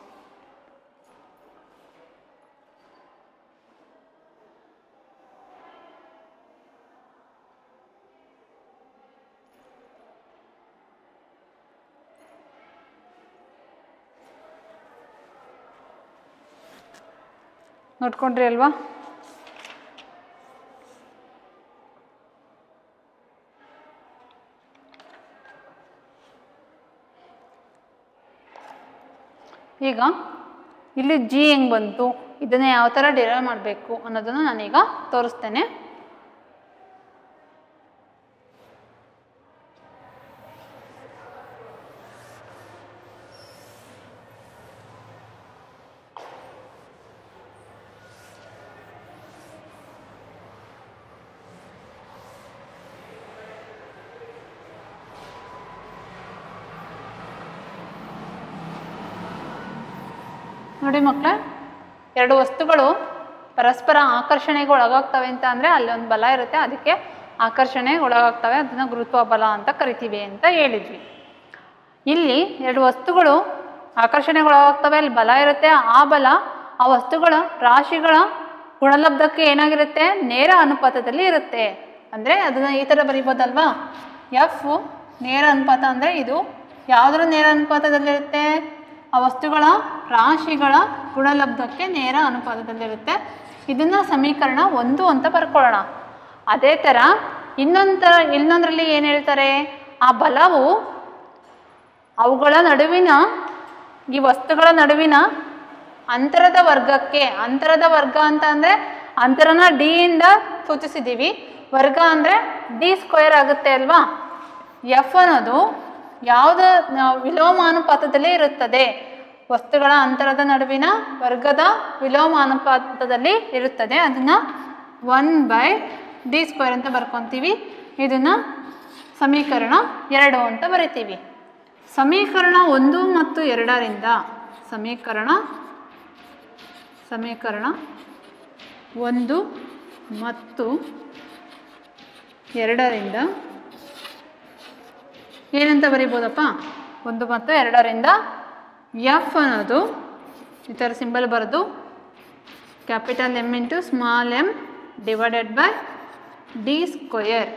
ನೋಡ್ಕೊಂಡ್ರಿ ಅಲ್ವಾ ಈಗ ಇಲ್ಲಿ ಜಿ ಹೆಂಗೆ ಬಂತು ಇದನ್ನು ಯಾವ ಥರ ಡಿರೈವ್ ಮಾಡಬೇಕು ಅನ್ನೋದನ್ನು ನಾನೀಗ ತೋರಿಸ್ತೇನೆ ನೋಡಿ ಮಕ್ಕಳೇ ಎರಡು ವಸ್ತುಗಳು ಪರಸ್ಪರ ಆಕರ್ಷಣೆಗೆ ಒಳಗಾಗ್ತವೆ ಅಂತ ಅಂದರೆ ಅಲ್ಲಿ ಒಂದು ಬಲ ಇರುತ್ತೆ ಅದಕ್ಕೆ ಆಕರ್ಷಣೆಗೆ ಒಳಗಾಗ್ತವೆ ಅದನ್ನು ಗುರುತ್ವ ಬಲ ಅಂತ ಕರಿತೀವಿ ಅಂತ ಹೇಳಿದ್ವಿ ಇಲ್ಲಿ ಎರಡು ವಸ್ತುಗಳು ಆಕರ್ಷಣೆಗೆ ಒಳಗಾಗ್ತವೆ ಅಲ್ಲಿ ಬಲ ಇರುತ್ತೆ ಆ ಬಲ ಆ ವಸ್ತುಗಳ ರಾಶಿಗಳ ಗುಣಲಬ್ಧಕ್ಕೆ ಏನಾಗಿರುತ್ತೆ ನೇರ ಅನುಪಾತದಲ್ಲಿ ಇರುತ್ತೆ ಅಂದರೆ ಅದನ್ನು ಈ ಥರ ಬರಿಬೋದಲ್ವಾ ಎಫ್ ನೇರ ಅನುಪಾತ ಅಂದರೆ ಇದು ಯಾವುದರ ನೇರ ಅನುಪಾತದಲ್ಲಿರುತ್ತೆ ಆ ವಸ್ತುಗಳ ರಾಶಿಗಳ ಗುಣಲಬ್ಧಕ್ಕೆ ನೇರ ಅನುಪಾತದಲ್ಲಿರುತ್ತೆ ಇದನ್ನು ಸಮೀಕರಣ ಒಂದು ಅಂತ ಬರ್ಕೊಳ್ಳೋಣ ಅದೇ ಥರ ಇನ್ನೊಂದು ಥರ ಇನ್ನೊಂದರಲ್ಲಿ ಏನು ಹೇಳ್ತಾರೆ ಆ ಬಲವು ಅವುಗಳ ನಡುವಿನ ಈ ವಸ್ತುಗಳ ನಡುವಿನ ಅಂತರದ ವರ್ಗಕ್ಕೆ ಅಂತರದ ವರ್ಗ ಅಂತ ಅಂದರೆ ಅಂತರನ ಡಿ ಇಂದ ಸೂಚಿಸಿದ್ದೀವಿ ವರ್ಗ ಅಂದರೆ ಡಿ ಸ್ಕ್ವೇರ್ ಆಗುತ್ತೆ ಅಲ್ವಾ ಎಫ್ ಅನ್ನೋದು ಯಾವುದ ವಿಲೋಮಾನುಪಾತದಲ್ಲಿ ಇರುತ್ತದೆ ವಸ್ತುಗಳ ಅಂತರದ ನಡುವಿನ ವರ್ಗದ ವಿಲೋಮಾನುಪಾತದಲ್ಲಿ ಇರುತ್ತದೆ ಅದನ್ನು ಒನ್ ಬೈ ಡಿ ಸ್ಕ್ವೇರ್ ಅಂತ ಬರ್ಕೊತೀವಿ ಇದನ್ನು ಸಮೀಕರಣ ಎರಡು ಅಂತ ಬರಿತೀವಿ ಸಮೀಕರಣ ಒಂದು ಮತ್ತು ಎರಡರಿಂದ ಸಮೀಕರಣ ಸಮೀಕರಣ ಒಂದು ಮತ್ತು ಎರಡರಿಂದ ಏನಂತ ಬರಿಬೋದಪ್ಪ ಒಂದು ಮತ್ತು ಎರಡರಿಂದ ಎಫ್ ಅನ್ನೋದು ಈ ಥರ ಸಿಂಬಲ್ ಬರೆದು capital M into small M divided by D square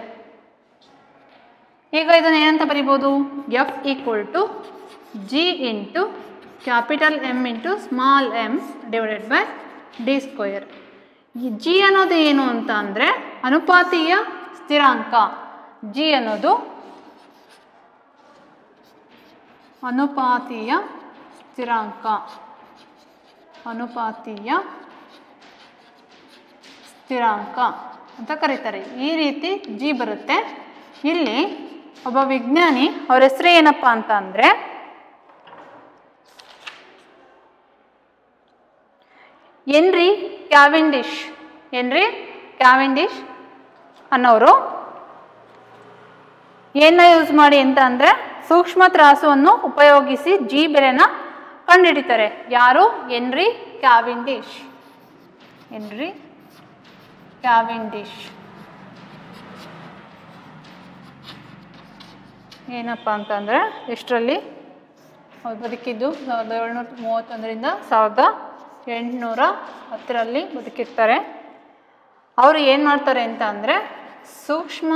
ಈಗ ಇದನ್ನು ಏನಂತ ಬರಿಬೋದು F equal to G into capital M into small M divided by D square ಈ ಜಿ ಅನ್ನೋದು ಏನು ಅಂತ ಅಂದರೆ ಅನುಪಾತೀಯ ಸ್ಥಿರಾಂಕ ಜಿ ಅನ್ನೋದು ಅನುಪಾತೀಯ ಸ್ಥಿರಾಂಕ ಅನುಪಾತೀಯ ಸ್ಥಿರಾಂಕ ಅಂತ ಕರೀತಾರೆ ಈ ರೀತಿ ಜಿ ಬರುತ್ತೆ ಇಲ್ಲಿ ಒಬ್ಬ ವಿಜ್ಞಾನಿ ಅವ್ರ ಹೆಸರು ಏನಪ್ಪ ಅಂತ ಅಂದರೆ ಎನ್ರಿ ಕ್ಯಾವೆಂಡಿಶ್ ಎನ್ರಿ ಕ್ಯಾವೆಂಡಿಶ್ ಅನ್ನೋರು ಏನ ಯೂಸ್ ಮಾಡಿ ಅಂತ ಅಂದರೆ ಸೂಕ್ಷ್ಮ ತ್ರಾಸವನ್ನು ಉಪಯೋಗಿಸಿ ಜಿ ಬೆಲೆನ ಕಂಡುಹಿಡಿತಾರೆ ಯಾರು ಎನ್ರಿ ಕ್ಯಾವಿಂಡಿಶ್ ಎನ್ರಿ ಕ್ಯಾವಿಂಡಿಶ್ ಏನಪ್ಪ ಅಂತಂದರೆ ಇಷ್ಟರಲ್ಲಿ ಅವ್ರು ಬದುಕಿದ್ದು ಸಾವಿರದ ಏಳ್ನೂರ ಮೂವತ್ತೊಂದರಿಂದ ಸಾವಿರದ ಎಂಟುನೂರ ಹತ್ತರಲ್ಲಿ ಬದುಕಿರ್ತಾರೆ ಅವರು ಏನು ಮಾಡ್ತಾರೆ ಅಂತ ಅಂದರೆ ಸೂಕ್ಷ್ಮ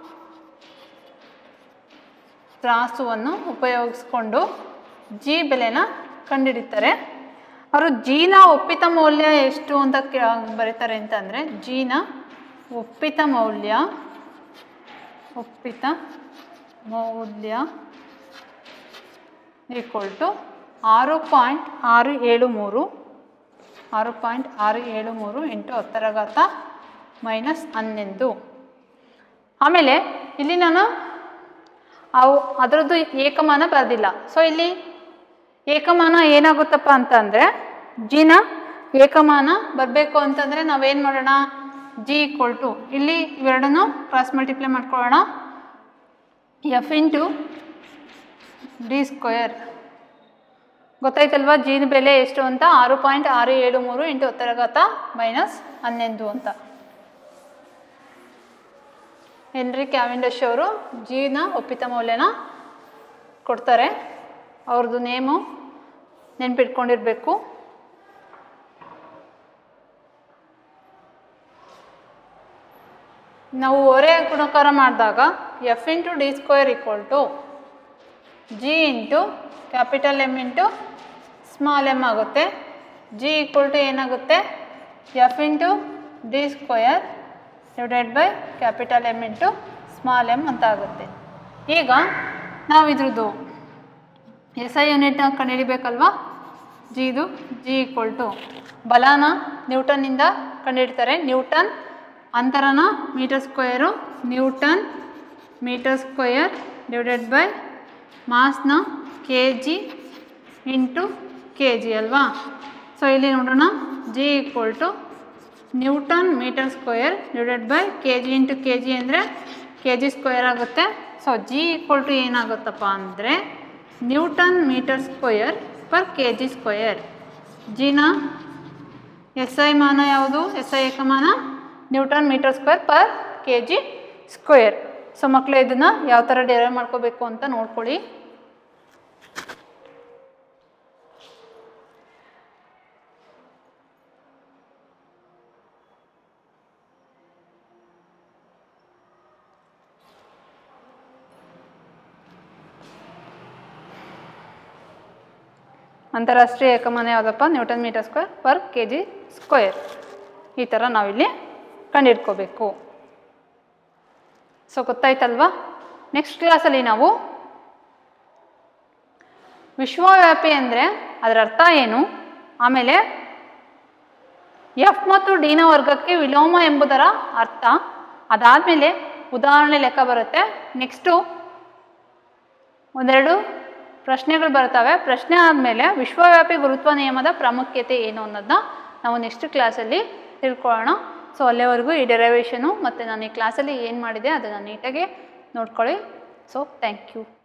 ತ್ರಾಸುವನ್ನು ಉಪಯೋಗಿಸ್ಕೊಂಡು ಜಿ ಬೆಲೆನ ಕಂಡುಹಿಡಿತಾರೆ ಅವರು ಜೀನ ಒಪ್ಪಿತ ಮೌಲ್ಯ ಎಷ್ಟು ಅಂತ ಕೇ ಬರೀತಾರೆ ಅಂತಂದರೆ ಜೀನ ಒಪ್ಪಿತ ಮೌಲ್ಯ ಒಪ್ಪಿತ ಮೌಲ್ಯ ಈಕ್ವಲ್ ಟು ಆರು ಪಾಯಿಂಟ್ ಆರು ಏಳು ಮೂರು ಆರು ಪಾಯಿಂಟ್ ಆರು ಏಳು ಮೂರು ಇಂಟು ಹತ್ತರ ಘಾತ ಮೈನಸ್ ಹನ್ನೊಂದು ಆಮೇಲೆ ಇಲ್ಲಿ ನಾನು ಅವು ಅದರದ್ದು ಏಕಮಾನ ಬರೆದಿಲ್ಲ ಸೊ ಇಲ್ಲಿ ಏಕಮಾನ ಏನಾಗುತ್ತಪ್ಪ ಅಂತಂದರೆ ಜಿನ ಏಕಮಾನ ಬರಬೇಕು ಅಂತಂದರೆ ನಾವೇನು ಮಾಡೋಣ ಜಿ ಈಕ್ವಲ್ ಟು ಇಲ್ಲಿ ಇವೆರಡನ್ನು ಕ್ರಾಸ್ ಮಲ್ಟಿಪ್ಲೈ ಮಾಡ್ಕೊಳ್ಳೋಣ ಎಫ್ ಇಂಟು ಡಿ ಸ್ಕ್ವಯರ್ ಗೊತ್ತಾಯ್ತಲ್ವಾ ಜಿನ ಬೆಲೆ ಎಷ್ಟು ಅಂತ ಆರು ಪಾಯಿಂಟ್ ಆರು ಏಳು ಮೂರು ಇಂಟು ಹತ್ತರ ಘಾತ ಮೈನಸ್ ಹನ್ನೊಂದು ಅಂತ ಹೆನ್ರಿ ಕ್ಯಾವೆಂಡಶ್ ಅವರು ಜಿನ ಒಪ್ಪಿತ ಮೌಲ್ಯನ ಕೊಡ್ತಾರೆ ಅವ್ರದ್ದು ನೇಮು ನೆನ್ಪಿಟ್ಕೊಂಡಿರ್ಬೇಕು ನಾವು ಒರೆ ಗುಣಕಾರ ಮಾಡಿದಾಗ F into D square equal to G into capital M into small M ಆಗುತ್ತೆ ಜಿ ಈಕ್ವಲ್ ಟು ಏನಾಗುತ್ತೆ F into D square divided by capital M into small M ಅಂತ ಆಗುತ್ತೆ ಈಗ ನಾವು ಇದ್ರದ್ದು ಎಸ್ ಐ ಯೂನಿಟ್ನ ಕಂಡುಹಿಡಿಬೇಕಲ್ವಾ ಜಿದು ಜಿ ಈಕ್ವಲ್ ಟು ಬಲಾನ ನ್ಯೂಟನ್ನಿಂದ ಕಂಡುಹಿಡ್ತಾರೆ ನ್ಯೂಟನ್ ಅಂತರನ metre square newton metre square divided by ಮಾಸ್ನ K G into K G ಅಲ್ವಾ ಸೊ ಇಲ್ಲಿ ನೋಡೋಣ G equal to newton metre square divided by K G into K G ಅಂದರೆ ಕೆ ಜಿ ಸ್ಕ್ವಯರ್ ಆಗುತ್ತೆ ಸೊ ಜಿ ಈಕ್ವಲ್ ಟು ಏನಾಗುತ್ತಪ್ಪ ಅಂದರೆ newton metre square per K G square ಜಿನ S I ಮಾನ ಯಾವುದು ಎಸ್ ಐ ಏಕಮಾನ newton metre square per K G square so ಮಕ್ಕಳು ಇದನ್ನು ಯಾವ ಥರ ಡೆರೈವ್ ಮಾಡ್ಕೋಬೇಕು ಅಂತ ನೋಡ್ಕೊಳ್ಳಿ ಅಂತಾರಾಷ್ಟ್ರೀಯ ಏಕಮಾನ ಯಾವುದಪ್ಪ newton metre square per K G square ಈ ಥರ ನಾವಿಲ್ಲಿ ಕಂಡಿಡ್ಕೋಬೇಕು ಸೊ ಗೊತ್ತಾಯ್ತಲ್ವಾ ನೆಕ್ಸ್ಟ್ ಕ್ಲಾಸಲ್ಲಿ ನಾವು ವಿಶ್ವವ್ಯಾಪಿ ಅಂದರೆ ಅದರ ಅರ್ಥ ಏನು ಆಮೇಲೆ ಎಫ್ ಮತ್ತು ಡಿನ ವರ್ಗಕ್ಕೆ ವಿಲೋಮ ಎಂಬುದರ ಅರ್ಥ ಅದಾದಮೇಲೆ ಉದಾಹರಣೆ ಲೆಕ್ಕ ಬರುತ್ತೆ ನೆಕ್ಸ್ಟು ಒಂದೆರಡು ಪ್ರಶ್ನೆಗಳು ಬರ್ತವೆ ಪ್ರಶ್ನೆ ಆದಮೇಲೆ ವಿಶ್ವವ್ಯಾಪಿ ಗುರುತ್ವ ನಿಯಮದ ಪ್ರಾಮುಖ್ಯತೆ ಏನು ಅನ್ನೋದನ್ನ ನಾವು ನೆಕ್ಸ್ಟ್ ಕ್ಲಾಸಲ್ಲಿ ತಿಳ್ಕೊಳ್ಳೋಣ ಸೊ ಅಲ್ಲಿವರೆಗೂ ಈ ಡೆರೈವೇಷನು ಮತ್ತು ನಾನು ಈ ಕ್ಲಾಸಲ್ಲಿ ಏನು ಮಾಡಿದೆ ಅದನ್ನು ನೀಟಾಗಿ ನೋಡ್ಕೊಳ್ಳಿ ಸೊ ಥ್ಯಾಂಕ್ ಯು